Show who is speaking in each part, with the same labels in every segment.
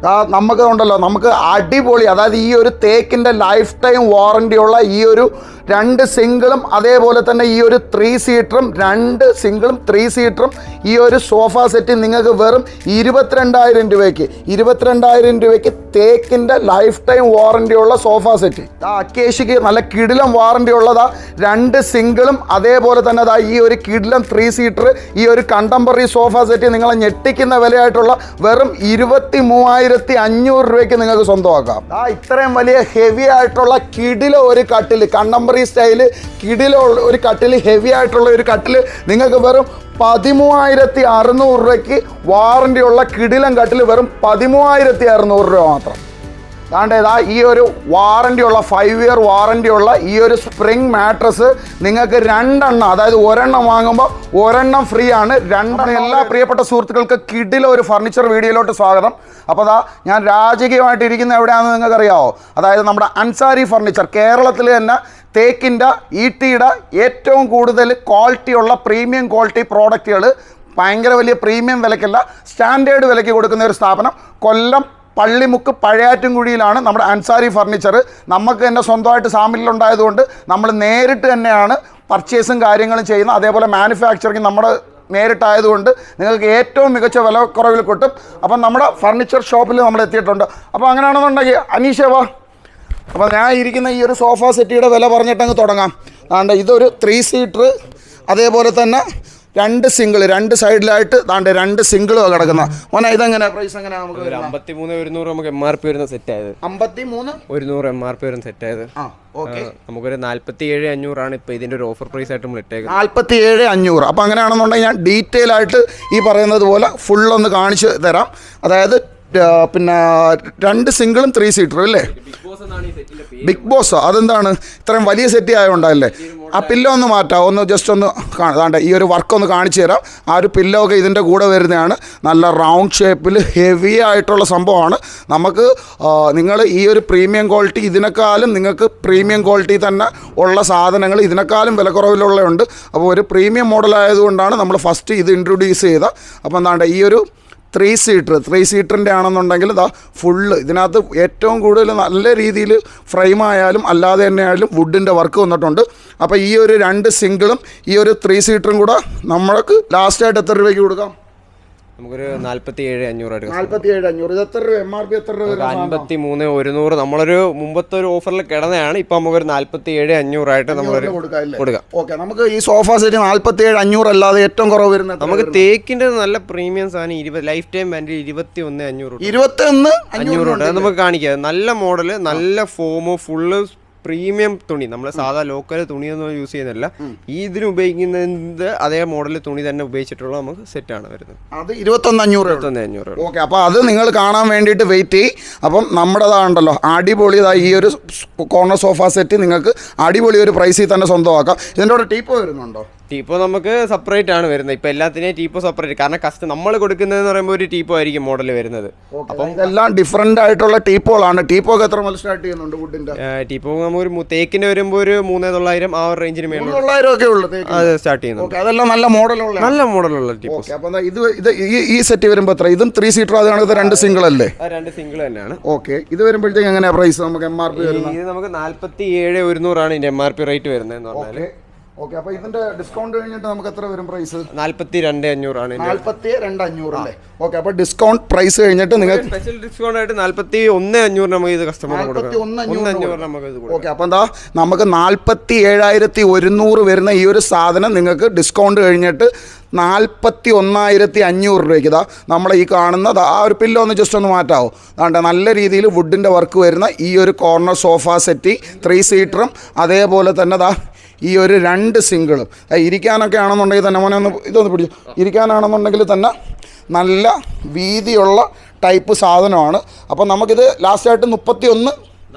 Speaker 1: ആ നമുക്ക് ഉണ്ടല്ലോ നമുക്ക് അടിപൊളി അതായത് ഈ ഒരു തേക്കിൻ്റെ ലൈഫ് ടൈം വാറണ്ടി ഉള്ള ഈ ഒരു രണ്ട് സിംഗിളും അതേപോലെ തന്നെ ഈ ഒരു ത്രീ സീറ്ററും രണ്ട് സിംഗിളും ത്രീ സീറ്ററും ഈ ഒരു സോഫ സെറ്റ് നിങ്ങൾക്ക് വെറും ഇരുപത്തിരണ്ടായിരം രൂപയ്ക്ക് ഇരുപത്തിരണ്ടായിരം രൂപയ്ക്ക് തേക്കിൻ്റെ ലൈഫ് ടൈം വാറണ്ടി ഉള്ള സോഫ സെറ്റ് ആ അക്കേഷിക്ക് നല്ല കിടിലം വാറണ്ടി ഉള്ളതാ രണ്ട് സിംഗിളും അതേപോലെ തന്നെ ദാ ഈ ഒരു കിടിലം ത്രീ സീറ്റർ ഈ ഒരു കണ്ടംപററി സോഫ സെറ്റ് നിങ്ങളെ ഞെട്ടിക്കുന്ന വിലയായിട്ടുള്ള വെറും ഇരുപത്തി മൂവായിരത്തി അഞ്ഞൂറ് രൂപയ്ക്ക് നിങ്ങൾക്ക് സ്വന്തമാക്കാം ആ ഇത്രയും വലിയ ഹെവി ആയിട്ടുള്ള കിടില ഒരു കട്ടിൽ കണ്ടംപററി സ്റ്റൈല് കിടില ഉള്ള ഒരു കട്ടിൽ ഹെവി ആയിട്ടുള്ള ഒരു കട്ടിൽ നിങ്ങൾക്ക് വെറും പതിമൂവായിരത്തി അറുന്നൂറ് രൂപയ്ക്ക് വാറണ്ടി ഉള്ള കിടിലം കട്ടിൽ വെറും പതിമൂവായിരത്തി അറുന്നൂറ് രൂപ മാത്രം താണ്ടേതാ ഈ ഒരു വാറണ്ടി ഉള്ള ഫൈവ് ഇയർ വാറണ്ടി ഉള്ള ഈ ഒരു സ്പ്രിംഗ് മാട്രസ് നിങ്ങൾക്ക് രണ്ടെണ്ണം അതായത് ഒരെണ്ണം വാങ്ങുമ്പോൾ ഒരെണ്ണം ഫ്രീ ആണ് രണ്ടെണ്ണം എല്ലാ പ്രിയപ്പെട്ട സുഹൃത്തുക്കൾക്ക് കിഡിലെ ഒരു ഫർണിച്ചർ വീഡിയോയിലോട്ട് സ്വാഗതം അപ്പോൾ അതാ ഞാൻ രാജകീയമായിട്ട് ഇരിക്കുന്ന എവിടെയാണെന്ന് നിങ്ങൾക്കറിയാവോ അതായത് നമ്മുടെ അൻസാരി ഫർണിച്ചർ കേരളത്തിൽ തന്നെ തേക്കിൻ്റെ ഈട്ടിയുടെ ഏറ്റവും കൂടുതൽ ക്വാളിറ്റിയുള്ള പ്രീമിയം ക്വാളിറ്റി പ്രോഡക്റ്റുകൾ ഭയങ്കര വലിയ പ്രീമിയം വിലക്കല്ല സ്റ്റാൻഡേർഡ് വിലയ്ക്ക് കൊടുക്കുന്ന ഒരു സ്ഥാപനം കൊല്ലം പള്ളിമുക്ക് പഴയാറ്റുംകുഴിയിലാണ് നമ്മുടെ അൻസാരി ഫർണിച്ചർ നമുക്ക് തന്നെ സ്വന്തമായിട്ട് സാമിലുണ്ടായതുകൊണ്ട് നമ്മൾ നേരിട്ട് തന്നെയാണ് പർച്ചേസും കാര്യങ്ങളും ചെയ്യുന്നത് അതേപോലെ മാനുഫാക്ചറിങ് നമ്മുടെ നേരിട്ടായതുകൊണ്ട് നിങ്ങൾക്ക് ഏറ്റവും മികച്ച വില കുറവിൽ കിട്ടും അപ്പം നമ്മുടെ ഫർണിച്ചർ ഷോപ്പിൽ നമ്മൾ എത്തിയിട്ടുണ്ട് അപ്പോൾ അങ്ങനെയാണെന്നുണ്ടെങ്കിൽ അനീഷ വാ അപ്പോൾ ഞാൻ ഇരിക്കുന്ന ഈ ഒരു സോഫ സെറ്റിയുടെ വില പറഞ്ഞിട്ടങ്ങ് തുടങ്ങാം അതുകൊണ്ട് ഇതൊരു ത്രീ സീറ്റർ അതേപോലെ തന്നെ രണ്ട് സിംഗിൾ രണ്ട് സൈഡിലായിട്ട് താണ്ട് രണ്ട് സിംഗിളും കിടക്കുന്ന മോനെ ഇതെങ്ങനെ പ്രൈസ് എങ്ങനെയാണ് നമുക്ക്
Speaker 2: ഒരു അമ്പത്തി മൂന്ന് ഒരുന്നൂറ് നമുക്ക് എം ആർ പി വരുന്ന സെറ്റ് ആയത്
Speaker 1: അമ്പത്തി മൂന്ന്
Speaker 2: ഒരുന്നൂറ് എം ആർ പി വരുന്ന സെറ്റ് ആയത്
Speaker 1: ആ ഓക്കെ
Speaker 2: നമുക്കൊരു നാല്പത്തി ഏഴ് അഞ്ഞൂറാണ് ഇപ്പൊ ഇതിന്റെ ഒരു ഓഫർ പ്രൈസ് ആയിട്ട് നമ്മൾ ഇട്ടേക്കുന്നത്
Speaker 1: നാൽപ്പത്തി ഏഴ് അഞ്ഞൂറ് അപ്പോൾ അങ്ങനെയാണെന്നുണ്ടെങ്കിൽ ഞാൻ ഡീറ്റെയിൽ ആയിട്ട് ഈ പറയുന്നത് പോലെ ഫുള്ളൊന്ന് കാണിച്ച് തരാം അതായത് ആ, പിന്നെ രണ്ട് സിംഗിളും ത്രീ സീറ്ററും അല്ലേ
Speaker 2: ബിഗ് ബോസ് എന്നാണ് ഈ സെറ്റിന്റെ പേര്
Speaker 1: ബിഗ് ബോസ് അതെന്താണ് ഇത്രയും വലിയ സെറ്റ് ആയതുകൊണ്ടല്ലേ ആ പില്ലോ ഒന്ന് മാറ്റാം ഒന്ന് ജസ്റ്റ് ഒന്ന് കാണാണ്ട് ഈ ഒരു വർക്ക് ഒന്ന് കാണിച്ചു തരാം ആ ഒരു പില്ലോ ഒക്കെ ഇതിൻ്റെ കൂടെ വരുന്നതാണ് നല്ല റൗണ്ട് ഷേപ്പിൽ ഹെവി ആയിട്ടുള്ള സംഭവമാണ് നമുക്ക് നിങ്ങൾ ഈ ഒരു പ്രീമിയം ക്വാളിറ്റി ഇതിനേക്കാളും നിങ്ങൾക്ക് പ്രീമിയം ക്വാളിറ്റി തന്നെ ഉള്ള സാധനങ്ങൾ ഇതിനേക്കാളും വിലക്കുറവിലുള്ളതുണ്ട് അപ്പോൾ ഒരു പ്രീമിയം മോഡൽ ആയതുകൊണ്ടാണ് നമ്മൾ ഫസ്റ്റ് ഇത് ഇൻട്രൊഡ്യൂസ് ചെയ്ത അപ്പോൾ എന്താണ്ട് ഈ ഒരു ത്രീ സീറ്റർ ത്രീ സീറ്ററിൻ്റെ ആണെന്നുണ്ടെങ്കിൽ ഇതാ ഫുള്ള് ഇതിനകത്ത് ഏറ്റവും കൂടുതൽ നല്ല രീതിയിൽ ഫ്രെയിം ആയാലും അല്ലാതെ തന്നെ ആയാലും വുഡിൻ്റെ വർക്ക് വന്നിട്ടുണ്ട് അപ്പോൾ ഈ ഒരു രണ്ട് സിംഗിളും ഈ ഒരു ത്രീ സീറ്ററും കൂടെ നമ്മൾക്ക് ലാസ്റ്റായിട്ട് എത്ര രൂപയ്ക്ക് കൊടുക്കാം
Speaker 2: നമുക്കൊരു നാല്പത്തി ഏഴ് അഞ്ഞൂറായിട്ട്
Speaker 1: നാൽപ്പത്തി ഏഴ് അഞ്ഞൂറ് ഇത് എത്ര രൂപ എം ആർ പി എത്ര രൂപ വരും?
Speaker 2: അൻപത്തി മൂന്ന് ഒരുന്നൂറ് നമ്മളൊരു മുമ്പത്തെ ഒരു ഓഫറിൽ കിടന്നതാണ് ഇപ്പൊ നമുക്കൊരു നാല്പത്തി ഏഴ് അഞ്ഞൂറായിട്ട് നമ്മളൊരു
Speaker 1: കൊടുക്കാം അല്ലേ
Speaker 2: കൊടുക്കാം
Speaker 1: ഓക്കെ നമുക്ക് ഈ സോഫ സെറ്റ് നാൽപ്പത്തി ഏഴ് അഞ്ഞൂറ് അല്ലാതെ ഏറ്റവും കുറവ് വരുന്നത് എത്ര
Speaker 2: നമുക്ക് തേക്കിന്റെ നല്ല പ്രീമിയം സാധനം ഇരുപത് ലൈഫ് ടൈം ബാൻഡിൽ ഇരുപത്തി ഒന്ന് അഞ്ഞൂറ് രൂപ.
Speaker 1: ഇരുപത്തി ഒന്ന്
Speaker 2: അഞ്ഞൂറ് ഉണ്ട് അത് നമുക്ക് കാണിക്കാം നല്ല മോഡല് നല്ല ഫോമ് ഫുള്ള് പ്രീമിയം തുണി നമ്മൾ സാധാ ലോക്കൽ തുണിയൊന്നും യൂസ് ചെയ്യുന്നില്ല ഈ ഇതിന് ഉപയോഗിക്കുന്നത് അതേ മോഡൽ തുണി തന്നെ ഉപയോഗിച്ചിട്ടുള്ള നമുക്ക് സെറ്റാണ് വരുന്നത്
Speaker 1: അത് ഇരുപത്തൊന്ന് അഞ്ഞൂറ്
Speaker 2: ഇരുപത്തൊന്ന് അഞ്ഞൂറ്
Speaker 1: ഓക്കെ അപ്പോൾ അത് നിങ്ങൾ കാണാൻ വേണ്ടിയിട്ട് വെയിറ്റ് ചെയ്യും അപ്പം നമ്മുടേതാണ്ടല്ലോ അടിപൊളി ഇതാ ഈ ഒരു കോർണർ സോഫ സെറ്റ് നിങ്ങൾക്ക് അടിപൊളി ഒരു പ്രൈസിൽ തന്നെ സ്വന്തമാക്കാം ഇതിൻ്റെ കൂടെ ടീപ്പോ വരുന്നുണ്ടോ
Speaker 2: ടീപ്പോ നമുക്ക് സെപ്പറേറ്റ് ആണ് വരുന്നത് ഇപ്പൊ എല്ലാത്തിനെയും ടീപ്പോ സെപ്പറേറ്റ് കാരണം കസ്റ്റ നമ്മൾ കൊടുക്കുന്നതെന്ന് പറയുമ്പോൾ ഒരു ടീപ്പോ ആയിരിക്കും മോഡൽ വരുന്നത്
Speaker 1: അപ്പം ഇതെല്ലാം ഡിഫറെൻ്റ് ആയിട്ടുള്ള ടീപ്പോളാണ് ടീപ്പോ ഒക്കെ എത്ര മുതൽ സ്റ്റാർട്ട് ചെയ്യുന്നുണ്ട് വുഡിൻ്റെ
Speaker 2: ടീപ്പോ നമുക്കൊരു മു- തേക്കിന് വരുമ്പോൾ ഒരു മൂന്നേ തൊള്ളായിരം ആ ഒരു റേഞ്ചിന് മേളിൽ
Speaker 1: തൊള്ളായിരം ഒക്കെ ഉള്ളു
Speaker 2: അത് സ്റ്റാർട്ട് ചെയ്യുന്നുണ്ട്
Speaker 1: ഓക്കെ അതെല്ലാം നല്ല മോഡലുള്ള
Speaker 2: നല്ല മോഡലുള്ള ടീപ്പോ
Speaker 1: ഓക്കെ അപ്പം ഇത് ഇത് ഈ ഈ സെറ്റ് വരുമ്പോൾ എത്ര ഇതും ത്രീ സീറ്റർ അത് കണക്ക് രണ്ട് സിംഗിൾ അല്ലേ
Speaker 2: രണ്ട് സിംഗിൾ തന്നെയാണ്
Speaker 1: ഓക്കെ ഇത് വരുമ്പോഴത്തേക്ക് എങ്ങനെയാണ് പ്രൈസ് നമുക്ക് എം ആർ പി വരുന്നത്
Speaker 2: ഇത് നമുക്ക് നാല്പത്തി ഏഴ് ഒരുന്നൂറാണ് ഇതിന്റെ എം ആർ പി റേറ്റ് വരുന്നത് എന്ന് പറഞ്ഞാൽ
Speaker 1: ഓക്കെ ഓക്കെ അപ്പോൾ ഇതിൻ്റെ ഡിസ്കൗണ്ട് കഴിഞ്ഞിട്ട് നമുക്ക് എത്ര വരും പ്രൈസ്
Speaker 2: നാല്പത്തി രണ്ട് അഞ്ഞൂറാണ് ഇതിന്റെ
Speaker 1: നാൽപ്പത്തി രണ്ട് അഞ്ഞൂറ് അല്ലേ ഓക്കെ അപ്പോൾ ഡിസ്കൗണ്ട് പ്രൈസ് കഴിഞ്ഞിട്ട് നിങ്ങൾക്ക്
Speaker 2: സ്പെഷ്യൽ ഡിസ്കൗണ്ട് ആയിട്ട് നാല്പത്തി ഒന്ന് അഞ്ഞൂറ് നമുക്ക് ഇത് കസ്റ്റമർ കൊടുക്കാം
Speaker 1: ഒന്ന്
Speaker 2: ഒന്ന് അഞ്ഞൂറ് നമുക്ക് ഇത് കൊടുക്കാം
Speaker 1: ഓക്കെ അപ്പം എന്താ നമുക്ക് നാൽപ്പത്തി ഏഴായിരത്തി ഒരുന്നൂറ് വരുന്ന ഈ ഒരു സാധനം നിങ്ങൾക്ക് ഡിസ്കൗണ്ട് കഴിഞ്ഞിട്ട് നാൽപ്പത്തി ഒന്നായിരത്തി അഞ്ഞൂറ് രൂപയ്ക്ക് ഇതാ നമ്മളെ ഈ കാണുന്ന ദാ ആ ഒരു പില്ലോ ഒന്ന് ജസ്റ്റ് ഒന്ന് മാറ്റാവോ അതാണ്ട് നല്ല രീതിയിൽ വുഡിൻ്റെ വർക്ക് വരുന്ന ഈ ഒരു കോർണർ സോഫ സെറ്റി ത്രീ സീറ്ററും അതേപോലെ തന്നെ ദാ ഈ ഒരു രണ്ട് സിംഗിളും ദാ ഇരിക്കാനൊക്കെ ആണെന്നുണ്ടെങ്കിൽ തന്നെ മോനെ ഒന്ന് ഇതൊന്ന് പിടിച്ചു ഇരിക്കാനാണെന്നുണ്ടെങ്കിൽ തന്നെ നല്ല വീതിയുള്ള ടൈപ്പ് സാധനമാണ് അപ്പോൾ നമുക്കിത് ലാസ്റ്റായിട്ട് മുപ്പത്തി ഒന്ന്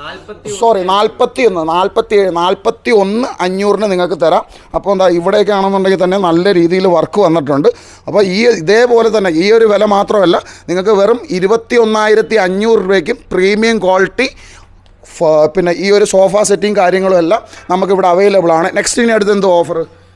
Speaker 1: സോറി നാൽപ്പത്തി ഒന്ന് നാൽപ്പത്തി ഏഴ് നാൽപ്പത്തി ഒന്ന് അഞ്ഞൂറിന് നിങ്ങൾക്ക് തരാം അപ്പോൾ എന്താ ഇവിടെയൊക്കെ ആണെന്നുണ്ടെങ്കിൽ തന്നെ നല്ല രീതിയിൽ വർക്ക് വന്നിട്ടുണ്ട് അപ്പോൾ ഈ ഇതേപോലെ തന്നെ ഈ ഒരു വില മാത്രമല്ല നിങ്ങൾക്ക് വെറും ഇരുപത്തി ഒന്നായിരത്തി അഞ്ഞൂറ് രൂപയ്ക്കും പ്രീമിയം ക്വാളിറ്റി ഫ- പിന്നെ ഈ ഒരു സോഫ സെറ്റിങ് കാര്യങ്ങളും എല്ലാം നമുക്കിവിടെ അവൈലബിൾ ആണ് നെക്സ്റ്റ് ഇനി അടുത്ത് എന്തോ ഓഫർ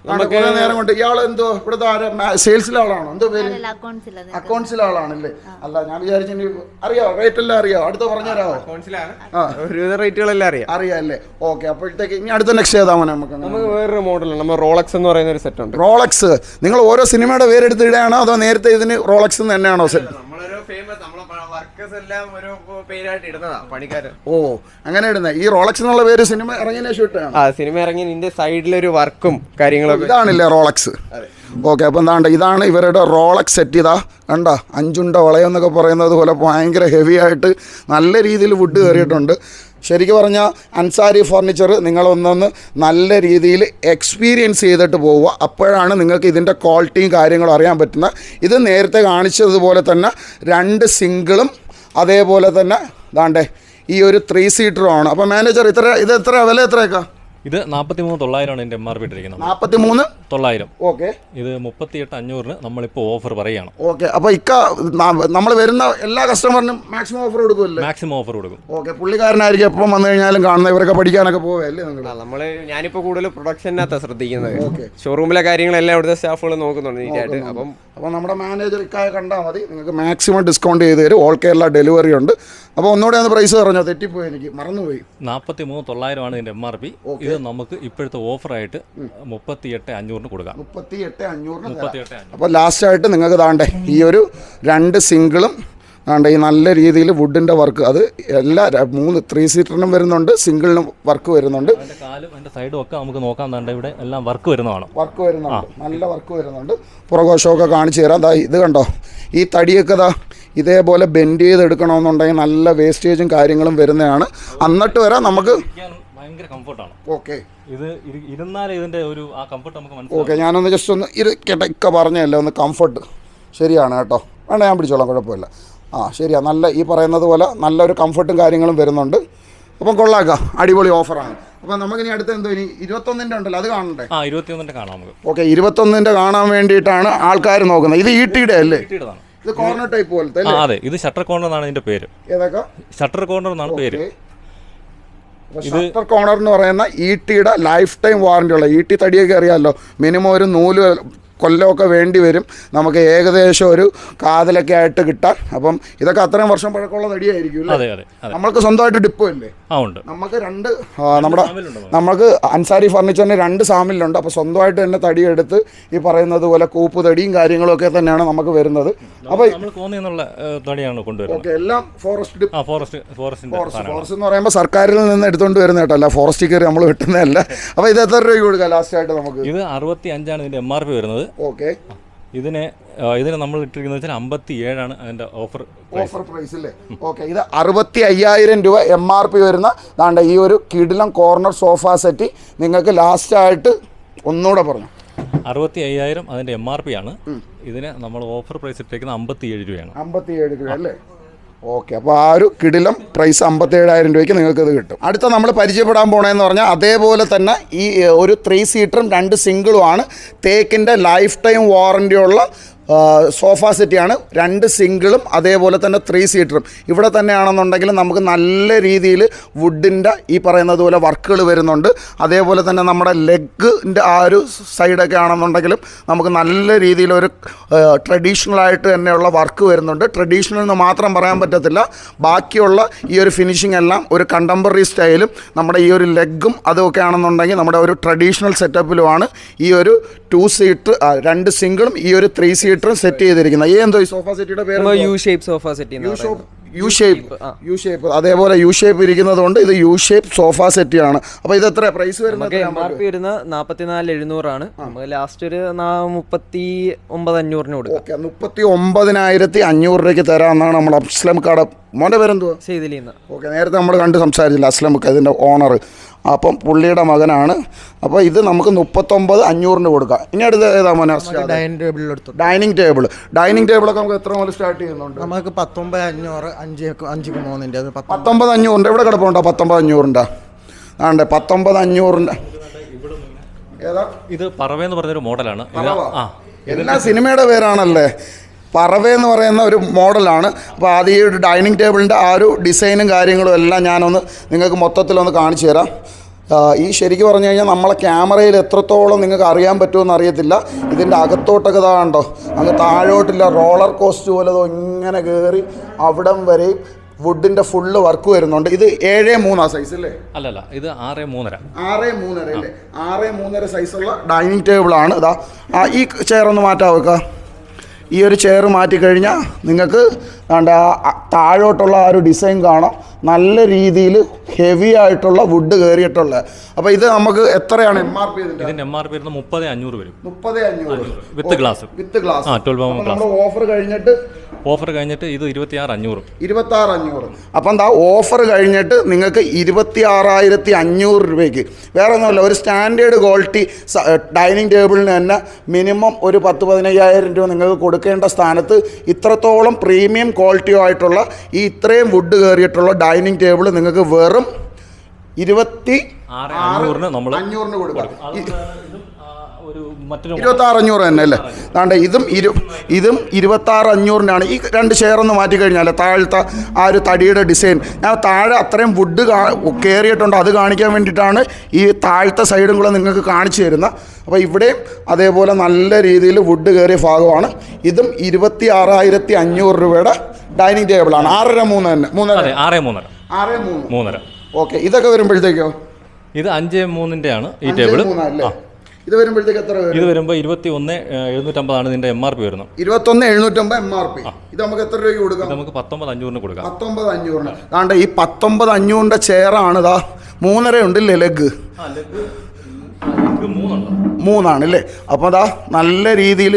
Speaker 1: കുറെ നേരം കൊണ്ട് ഇയാൾ എന്തോ ഇവിടുത്തെ സെയിൽസിലെ ആളാണോ എന്തോ പേര്
Speaker 3: അല്ല അക്കൗണ്ട്സിൽ അത്
Speaker 1: അക്കൗണ്ട്സിലെ ആളാണല്ലേ അല്ല ഞാൻ വിചാരിച്ചു ഇനി അറിയാവോ റേറ്റ് എല്ലാം അറിയാവോ അടുത്ത പറഞ്ഞുതരാവോ ആ.
Speaker 2: ഒരുവിധ റേറ്റുകളെല്ലാം അറിയാം
Speaker 1: അറിയാം അല്ലേ ഓക്കെ അപ്പോഴത്തേക്ക് ഇനി അടുത്ത നെക്സ്റ്റ് ഏതാ മോനെ നമുക്ക് അങ്ങനെ?
Speaker 2: നമുക്ക് വേറൊരു മോഡലാണ് നമ്മൾ റോളക്സ് എന്ന് പറയുന്ന ഒരു സെറ്റ് ഉണ്ട്
Speaker 1: റോളക്സ് നിങ്ങൾ ഓരോ സിനിമയുടെ പേരെടുത്ത് ഇടുകയാണോ അതോ നേരത്തെ ഇതിന് റോളക്സ് എന്ന് തന്നെയാണോ സെറ്റ്
Speaker 2: നമ്മളൊരു ഫേമസ് നമ്മളെ വർക്കേഴ്സ് എല്ലാം ഒരു പേരായിട്ട് ഇടുന്നതാ പണിക്കാരൻ
Speaker 1: ഓ അങ്ങനെ ഇടുന്നത് ഈ റോളക്സ് എന്നുള്ള പേര് സിനിമ ഇറങ്ങിയതിനു ശേഷം ഇട്ടാണ്
Speaker 2: ആ സിനിമ ഇറങ്ങി നിന്റെ സൈഡിലൊരു വർക്കും കാര്യങ്ങളൊക്കെ
Speaker 1: ഇതാണല്ലേ റോളക്സ് ഓക്കെ അപ്പം എന്താണ്ട് ഇതാണ് ഇവരുടെ റോളക്സ് സെറ്റ് ഇതാ കണ്ട അഞ്ചുണ്ട വളയം എന്നൊക്കെ പറയുന്നത് പോലെ ഭയങ്കര ഹെവി ആയിട്ട് നല്ല രീതിയിൽ വുഡ് കയറിയിട്ടുണ്ട് ശരിക്കും പറഞ്ഞാൽ അൻസാരി ഫർണിച്ചർ നിങ്ങളൊന്നൊന്ന് നല്ല രീതിയിൽ എക്സ്പീരിയൻസ് ചെയ്തിട്ട് പോവുക അപ്പോഴാണ് നിങ്ങൾക്ക് ഇതിൻ്റെ ക്വാളിറ്റിയും കാര്യങ്ങളും അറിയാൻ പറ്റുന്നത് ഇത് നേരത്തെ കാണിച്ചതുപോലെ തന്നെ രണ്ട് സിംഗിളും അതേപോലെ തന്നെ ദാണ്ടേ ഈ ഒരു ത്രീ സീറ്ററുമാണ് അപ്പോൾ മാനേജർ ഇത്ര ഇത് എത്ര വില എത്രയൊക്കെ
Speaker 4: ഇത് നാൽപ്പത്തി മൂന്ന് തൊള്ളായിരമാണ് എൻ്റെ എം ആർ പി ഇട്ടിരിക്കുന്നത്
Speaker 1: നാൽപ്പത്തി മൂന്ന്
Speaker 4: തൊള്ളായിരം
Speaker 1: ഓക്കെ
Speaker 4: ഇത് മുപ്പത്തിയെട്ട് അഞ്ഞൂറിന് നമ്മളിപ്പോൾ ഓഫർ പറയുകയാണ്
Speaker 1: ഓക്കെ അപ്പോൾ ഇക്ക നമ്മൾ വരുന്ന എല്ലാ കസ്റ്റമറിനും മാക്സിമം ഓഫർ കൊടുക്കുമല്ലേ
Speaker 4: മാക്സിമം ഓഫർ കൊടുക്കും
Speaker 1: ഓക്കെ പുള്ളിക്കാരനായിരിക്കും എപ്പം വന്നു കഴിഞ്ഞാലും കാണുന്ന ഇവരൊക്കെ പഠിക്കാനൊക്കെ പോവല്ലേ നിങ്ങൾ
Speaker 2: ആ, നമ്മള് ഞാനിപ്പോ കൂടുതൽ പ്രൊഡക്ഷനകത്താണ് ശ്രദ്ധിക്കുന്നത് ഷോറൂമിലെ കാര്യങ്ങളെല്ലാം ഇവിടുത്തെ സ്റ്റാഫുകൾ നോക്കുന്നുണ്ട് നീറ്റായിട്ട് അപ്പം
Speaker 1: അപ്പോൾ നമ്മുടെ മാനേജർ ഇക്കായ കണ്ടാൽ മതി നിങ്ങൾക്ക് മാക്സിമം ഡിസ്കൗണ്ട് ചെയ്ത് തരും ഓൾ കേരള ഡെലിവറി ഉണ്ട് അപ്പോൾ ഒന്നുകൂടെ ഒന്ന് പ്രൈസ് പറഞ്ഞോ തെറ്റിപ്പോയി എനിക്ക് മറന്നുപോയി
Speaker 4: നാൽപ്പത്തി മൂന്ന് തൊള്ളായിരമാണ് ഇതിൻ്റെ എം ആർ പി ഇത് നമുക്ക് ഇപ്പോഴത്തെ ഓഫറായിട്ട് മുപ്പത്തിയെട്ട് അഞ്ഞൂറിന് കൊടുക്കാം
Speaker 1: മുപ്പത്തി എട്ട് അഞ്ഞൂറിന്
Speaker 4: മുപ്പത്തിയെട്ട് അഞ്ഞൂറ്
Speaker 1: അപ്പോൾ ലാസ്റ്റായിട്ട് നിങ്ങൾക്ക് താണ്ടേ ഈ ഒരു രണ്ട് സിംഗിളും താണ്ടേ ഈ നല്ല രീതിയിൽ വുഡിൻ്റെ വർക്ക് അത് എല്ലാ ര- മൂന്ന് ത്രീ സീറ്ററിനും വരുന്നുണ്ട് സിംഗിളിനും വർക്ക് വരുന്നുണ്ട്
Speaker 4: അതിൻ്റെ കാലും അതിൻ്റെ സൈഡും ഒക്കെ നമുക്ക് നോക്കാൻ തന്നെ ഇവിടെ എല്ലാം വർക്ക് വരുന്നതാണ്
Speaker 1: വർക്ക് വരുന്നുണ്ട് നല്ല വർക്ക് വരുന്നുണ്ട് പുറകോശമൊക്കെ കാണിച്ചു തരാം ദാ ഇത് കണ്ടോ ഈ തടിയൊക്കെ ദാ ഇതേപോലെ ബെൻഡ് ചെയ്ത് എടുക്കണമെന്നുണ്ടെങ്കിൽ നല്ല വേസ്റ്റേജും കാര്യങ്ങളും വരുന്നതാണ് എന്നിട്ട് വരാം നമുക്ക്
Speaker 4: ഇരിക്കാൻ ഭയങ്കര കംഫർട്ടാണ്
Speaker 1: ഓക്കെ
Speaker 4: ഇത് ഇരി- ഇരുന്നാലേ ഇതിൻ്റെ ഒരു ആ കംഫർട്ട് നമുക്ക് മനസ്സിലാവും
Speaker 1: ഓക്കെ ഞാനൊന്ന് ജസ്റ്റ് ഒന്ന് ഇത് കിടക്ക പറഞ്ഞല്ലേ ഒന്ന് കംഫർട്ട് ശരിയാണ് കേട്ടോ വേണ്ട ഞാൻ പിടിച്ചോളാം കുഴപ്പമില്ല ആ ശരിയാ നല്ല ഈ പറയുന്നത് പോലെ നല്ലൊരു കംഫർട്ടും കാര്യങ്ങളും വരുന്നുണ്ട് അപ്പം കൊള്ളാക്കാം അടിപൊളി ഓഫറാണ് അപ്പം നമുക്കിനി അടുത്ത് എന്തോ ഇനി ഇരുപത്തൊന്നിൻ്റെ ഉണ്ടല്ലോ അത് കാണണ്ടേ
Speaker 4: ആ ഇരുപത്തിയൊന്നിൻ്റെ കാണാം നമുക്ക്
Speaker 1: ഓക്കെ ഇരുപത്തൊന്നിൻ്റെ കാണാൻ വേണ്ടിയിട്ടാണ് ആൾക്കാർ നോക്കുന്നത് ഇത് ഈട്ടിയുടെ അല്ലേ
Speaker 4: കിട്ടിയതാണ്
Speaker 1: ഇത് കോർണർ ടൈപ്പ് പോലത്തെ
Speaker 4: ആ
Speaker 1: അല്ലേ
Speaker 4: അതെ ഇത് ഷട്ടർ കോർണർ എന്നാണ് ഇതിൻ്റെ പേര്
Speaker 1: ഏതൊക്കെ
Speaker 4: ഷട്ടർ കോർണർ എന്നാണ് പേര്
Speaker 1: ഷട്ടർ കോർണർ എന്ന് പറയുന്ന ഈട്ടിയുടെ ലൈഫ് ടൈം വാറണ്ടി ഉള്ള ഈട്ടി തടിയൊക്കെ അറിയാമല്ലോ മിനിമം ഒരു നൂല് കൊല്ലമൊക്കെ വേണ്ടി വരും നമുക്ക് ഏകദേശം ഒരു കാതലൊക്കെ ആയിട്ട് കിട്ടാൻ അപ്പം ഇതൊക്കെ അത്രയും വർഷം പഴക്കമുള്ള തടിയായിരിക്കും അല്ലേ
Speaker 4: അതെ അതെ അതെ
Speaker 1: നമ്മൾക്ക് സ്വന്തമായിട്ട് ഡിപ്പോ അല്ലേ
Speaker 4: ആ ഉണ്ട്
Speaker 1: നമുക്ക് രണ്ട് ആ, നമ്മുടെ
Speaker 4: സാമിലുണ്ട്
Speaker 1: നമുക്ക് അൻസാരി ഫർണിച്ചറിന് രണ്ട് സാമിലുണ്ട് അപ്പോൾ സ്വന്തമായിട്ട് തന്നെ തടിയെടുത്ത് ഈ പറയുന്നത് പോലെ കൂപ്പ് തടിയും കാര്യങ്ങളും ഒക്കെ തന്നെയാണ് നമുക്ക് വരുന്നത് അപ്പോൾ
Speaker 4: നമ്മൾ കോന്നി എന്നുള്ള ഏഹ്, തടിയാണ് കൊണ്ടുവരുന്നത്
Speaker 1: ഓക്കെ എല്ലാം ഫോറസ്റ്റ് ഡിപ്പോ
Speaker 4: ആ ഫോറസ്റ്റ് ഫോറസ്റ്റിൻ്റെ
Speaker 1: ഫോറസ്റ്റ് ഫോറസ്റ്റ് എന്ന് പറയുമ്പോൾ സർക്കാരിൽ നിന്ന് എടുത്തുകൊണ്ട് വരുന്ന കേട്ടല്ല ഫോറസ്റ്റിൽ കയറി നമ്മൾ വെട്ടുന്നതല്ല അപ്പോൾ ഇത് എത്ര രൂപ കൊടുക്കാം ലാസ്റ്റ് ആയിട്ട് നമുക്ക്
Speaker 4: ഇത് അറുപത്തി അഞ്ചാണ് ഇതിൻ്റെ എം ആർ പി വരുന്നത്
Speaker 1: ഓക്കെ
Speaker 4: ഇതിനെ ആ, ഇതിന് നമ്മൾ ഇട്ടിരിക്കുന്നത് വെച്ചാൽ അമ്പത്തി ഏഴാണ് അതിൻ്റെ ഓഫർ
Speaker 1: ഓഫർ പ്രൈസ് അല്ലേ ഓക്കെ ഇത് അറുപത്തി അയ്യായിരം രൂപ എം ആർ പി വരുന്ന ദാണ്ട ഈ ഒരു കിടിലം കോർണർ സോഫ സെറ്റ് നിങ്ങൾക്ക് ലാസ്റ്റ് ആയിട്ട് ഒന്നുകൂടെ പറഞ്ഞു
Speaker 4: അറുപത്തി അയ്യായിരം അതിൻ്റെ എം ആർ പി ആണ് ഇതിന് നമ്മൾ ഓഫർ പ്രൈസ് ഇട്ടേക്കുന്നത് അമ്പത്തി ഏഴ് രൂപയാണ്
Speaker 1: അമ്പത്തി ഏഴ് രൂപ അല്ലേ ഓക്കെ അപ്പോൾ ആ ഒരു കിടിലം പ്രൈസ് അമ്പത്തേഴായിരം രൂപയ്ക്ക് നിങ്ങൾക്ക് ഇത് കിട്ടും അടുത്ത നമ്മൾ പരിചയപ്പെടാൻ പോണതെന്ന് പറഞ്ഞാൽ അതേപോലെ തന്നെ ഈ ഏ, ഒരു ത്രീ സീറ്ററും രണ്ട് സിംഗിളുമാണ് തേക്കിൻ്റെ ലൈഫ് ടൈം വാറൻറ്റിയുള്ള സോഫ സെറ്റിയാണ് രണ്ട് സിംഗിളും അതേപോലെ തന്നെ ത്രീ സീറ്ററും ഇവിടെ തന്നെയാണെന്നുണ്ടെങ്കിൽ നമുക്ക് നല്ല രീതിയിൽ വുഡിൻ്റെ ഈ പറയുന്നത് പോലെ വർക്കുകൾ വരുന്നുണ്ട് അതേപോലെ തന്നെ നമ്മുടെ ലെഗിൻ്റെ ആ ഒരു സൈഡൊക്കെ ആണെന്നുണ്ടെങ്കിലും നമുക്ക് നല്ല രീതിയിലൊരു ട്രഡീഷണൽ ആയിട്ട് തന്നെയുള്ള വർക്ക് വരുന്നുണ്ട് ട്രഡീഷണൽ എന്ന് മാത്രം പറയാൻ പറ്റത്തില്ല ബാക്കിയുള്ള ഈ ഒരു ഫിനിഷിംഗ് എല്ലാം ഒരു കണ്ടംപററി സ്റ്റൈലും നമ്മുടെ ഈ ഒരു ലെഗും അതൊക്കെ ആണെന്നുണ്ടെങ്കിൽ നമ്മുടെ ഒരു ട്രഡീഷണൽ സെറ്റപ്പിലുമാണ് ഈ ഒരു ടു സീറ്റർ രണ്ട് സിംഗിളും ഈ ഒരു ത്രീ സീറ്ററും സെറ്റ് ചെയ്തിരിക്കുന്നത് ഈ എന്തോ ഈ സോഫ സെറ്റിയുടെ പേര്
Speaker 5: U shape sofa set
Speaker 1: U shop U shape U shape അതേപോലെ യു ഷേപ്പ് ഇരിക്കുന്നത് കൊണ്ട് ഇത് യു ഷേപ്പ് സോഫ സെറ്റ് ആണ് അപ്പോൾ ഇത് എത്ര പ്രൈസ് വരുന്നത്
Speaker 5: നമുക്ക് എം ആർ പി വരുന്ന നാപ്പത്തിനാല് എഴുന്നൂറാണ് നമുക്ക് ലാസ്റ്റ് ഒരു നാ- മുപ്പത്തി ഒമ്പത് അഞ്ഞൂറിന് കൊടുക്കാം
Speaker 1: ഓക്കെ മുപ്പത്തി ഒമ്പതിനായിരത്തി അഞ്ഞൂറ് രൂപയ്ക്ക് തരാമെന്നാണ് നമ്മൾ അസ്ലം കട മോൻ്റെ പേരെന്തുവാ
Speaker 5: ചെയ്തിലിന്ന്
Speaker 1: ഓക്കെ നേരത്തെ നമ്മൾ കണ്ട് സംസാരിച്ചില്ല അസ്ലം ബുക്ക് ഇതിൻ്റെ ഓണർ അപ്പം പുള്ളിയുടെ മകനാണ് അപ്പോൾ ഇത് നമുക്ക് മുപ്പത്തൊമ്പത് അഞ്ഞൂറിന് കൊടുക്കാം ഇനി അടുത്ത് ഏതാ മോനെ
Speaker 6: ഡൈനിങ് ടേബിളിൽ എടുത്തു
Speaker 1: ഡൈനിങ് ടേബിൾ ഡൈനിങ് ടേബിളൊക്കെ നമുക്ക് എത്ര മുതൽ സ്റ്റാർട്ട് ചെയ്യുന്നുണ്ട്
Speaker 6: നമുക്ക് പത്തൊമ്പത് അഞ്ഞൂറ് അഞ്ച് അഞ്ച് മൂന്നിൻ്റെ അത് പത്തൊമ്പത്
Speaker 1: പത്തൊമ്പത് അഞ്ഞൂറിൻ്റെ എവിടെ കിടപ്പുണ്ടോ പത്തൊമ്പത് അഞ്ഞൂറിൻ്റെ ആണ്ടെ പത്തൊമ്പത് അഞ്ഞൂറിൻ്റെ ഏതാ
Speaker 4: ഇത് പറവെന്ന് പറഞ്ഞൊരു മോഡലാണ് ഇത്
Speaker 1: പറവ.
Speaker 4: ആ
Speaker 1: എല്ലാ സിനിമയുടെ പേരാണല്ലേ പറവ എന്ന് പറയുന്ന ഒരു മോഡലാണ് അപ്പോൾ ആദ്യം ഈ ഒരു ഡൈനിങ് ടേബിളിൻ്റെ ആ ഒരു ഡിസൈനും കാര്യങ്ങളും എല്ലാം ഞാനൊന്ന് നിങ്ങൾക്ക് മൊത്തത്തിലൊന്ന് കാണിച്ചു തരാം ആ, ഈ ശരിക്കും പറഞ്ഞു കഴിഞ്ഞാൽ നമ്മളെ ക്യാമറയിൽ എത്രത്തോളം നിങ്ങൾക്ക് അറിയാൻ പറ്റുമെന്ന് അറിയത്തില്ല ഇതിൻ്റെ അകത്തോട്ടൊക്കെ ഇതാ കണ്ടോ അങ്ങ് താഴോട്ടില്ല റോളർ കോസ്റ്റ് പോലെ ദോ ഇങ്ങനെ കയറി അവിടം വരെയും വുഡിൻ്റെ ഫുള്ള് വർക്ക് വരുന്നുണ്ട് ഇത് ഏഴ് മൂന്നാ സൈസ് അല്ലേ
Speaker 4: അല്ലല്ല ഇത് ആറ് മൂന്നര
Speaker 1: ആറ് മൂന്നര അല്ലേ ആറ് മൂന്നര സൈസുള്ള ഡൈനിങ് ടേബിളാണ് ഇതാ ആ ഈ ചെയർ ഒന്ന് മാറ്റാൻ വെക്കുക ഈ ഒരു ചെയർ മാറ്റിക്കഴിഞ്ഞാൽ നിങ്ങൾക്ക് വേണ്ട താഴോട്ടുള്ള ആ ഒരു ഡിസൈൻ കാണാം നല്ല രീതിയിൽ ഹെവി ആയിട്ടുള്ള വുഡ് കയറിയിട്ടുള്ള അപ്പോൾ ഇത് നമുക്ക് എത്രയാണ് എം ആർ പി ഇതിൻ്റെ
Speaker 4: ഇതിന്റെ എം ആർ പി വരുന്നത് മുപ്പത് അഞ്ഞൂറ് വരും
Speaker 1: മുപ്പത് അഞ്ഞൂറ്
Speaker 4: വിത്ത് ഗ്ലാസ്
Speaker 1: വിത്ത് ഗ്ലാസ്
Speaker 4: ആ, 12 mm glass.
Speaker 1: നമ്മുടെ ഓഫർ കഴിഞ്ഞിട്ട്
Speaker 4: ഓഫർ കഴിഞ്ഞിട്ട് ഇത് ഇരുപത്തിയാറ് അഞ്ഞൂറ്
Speaker 1: ഇരുപത്തി ആറ് അഞ്ഞൂറ് അപ്പം എന്താ ഓഫർ കഴിഞ്ഞിട്ട് നിങ്ങൾക്ക് ഇരുപത്തി ആറായിരത്തി അഞ്ഞൂറ് രൂപയ്ക്ക് വേറെ ഒന്നുമല്ല ഒരു സ്റ്റാൻഡേർഡ് ക്വാളിറ്റി ഡൈനിങ് ടേബിളിന് തന്നെ മിനിമം ഒരു പത്ത് പതിനയ്യായിരം രൂപ നിങ്ങൾക്ക് കൊടുക്കേണ്ട സ്ഥാനത്ത് ഇത്രത്തോളം പ്രീമിയം ക്വാളിറ്റി ആയിട്ടുള്ള ഈ ഇത്രയും വുഡ് കയറിയിട്ടുള്ള ഡൈനിങ് ടേബിൾ നിങ്ങൾക്ക് വെറും ഇരുപത്തി
Speaker 4: ആറ് അഞ്ഞൂറിന് നമ്മൾ
Speaker 1: അഞ്ഞൂറിന് കൊടുക്കാം
Speaker 4: ഒരു മറ്റൊരു
Speaker 1: ഇരുപത്തി ആറ് അഞ്ഞൂറ് തന്നെ അല്ലേ താണ്ടെ ഇതും ഇരു ഇതും ഇരുപത്തി ആറ് അഞ്ഞൂറിനാണ് ഈ രണ്ട് ഷെയർ ഒന്ന് മാറ്റി കഴിഞ്ഞാൽ താഴത്തെ ആ ഒരു തടിയുടെ ഡിസൈൻ ഞാൻ താഴെ അത്രയും വുഡ് കയറിയിട്ടുണ്ട് അത് കാണിക്കാൻ വേണ്ടിയിട്ടാണ് ഈ താഴത്തെ സൈഡും കൂടെ നിങ്ങൾക്ക് കാണിച്ചു തരുന്നത് അപ്പോൾ ഇവിടെയും അതേപോലെ നല്ല രീതിയിൽ വുഡ് കയറിയ ഭാഗമാണ് ഇതും ഇരുപത്തി ആറായിരത്തി അഞ്ഞൂറ് രൂപയുടെ ഡൈനിങ് ടേബിളാണ് ആറര മൂന്ന് തന്നെ മൂന്നര
Speaker 4: അതെ ആറ് മൂന്നര
Speaker 1: ആറ് മൂന്ന്
Speaker 4: മൂന്നര
Speaker 1: ഓക്കെ ഇതൊക്കെ വരുമ്പോഴത്തേക്കോ
Speaker 4: ഇത് അഞ്ച് മൂന്നിന്റെ ആണ് ഈ
Speaker 1: അഞ്ച്
Speaker 4: ടേബിൾ
Speaker 1: മൂന്നല്ലേ ഇത് വരുമ്പോഴത്തേക്ക് എത്ര വരും
Speaker 4: ഇത് വരുമ്പോൾ ഇരുപത്തി ഒന്ന് എഴുന്നൂറ്റമ്പതാണ് ഇതിന്റെ എം ആർ പി വരുന്നത്
Speaker 1: ഇരുപത്തൊന്ന് എഴുന്നൂറ്റമ്പത് എം ആർ പി ഇത് നമുക്ക് എത്ര രൂപയ്ക്ക് കൊടുക്കാം
Speaker 4: ഇത് നമുക്ക് പത്തൊമ്പത് അഞ്ഞൂറിന് കൊടുക്കാം
Speaker 1: പത്തൊമ്പത് അഞ്ഞൂറിന് അതാണ്ട് ഈ പത്തൊമ്പത് അഞ്ഞൂറിൻ്റെ ചെയറാണ് ഇതാ മൂന്നര ഉണ്ടല്ലേ ലെഗ് മൂന്നാണ് അല്ലേ അപ്പോൾ അതാ നല്ല രീതിയിൽ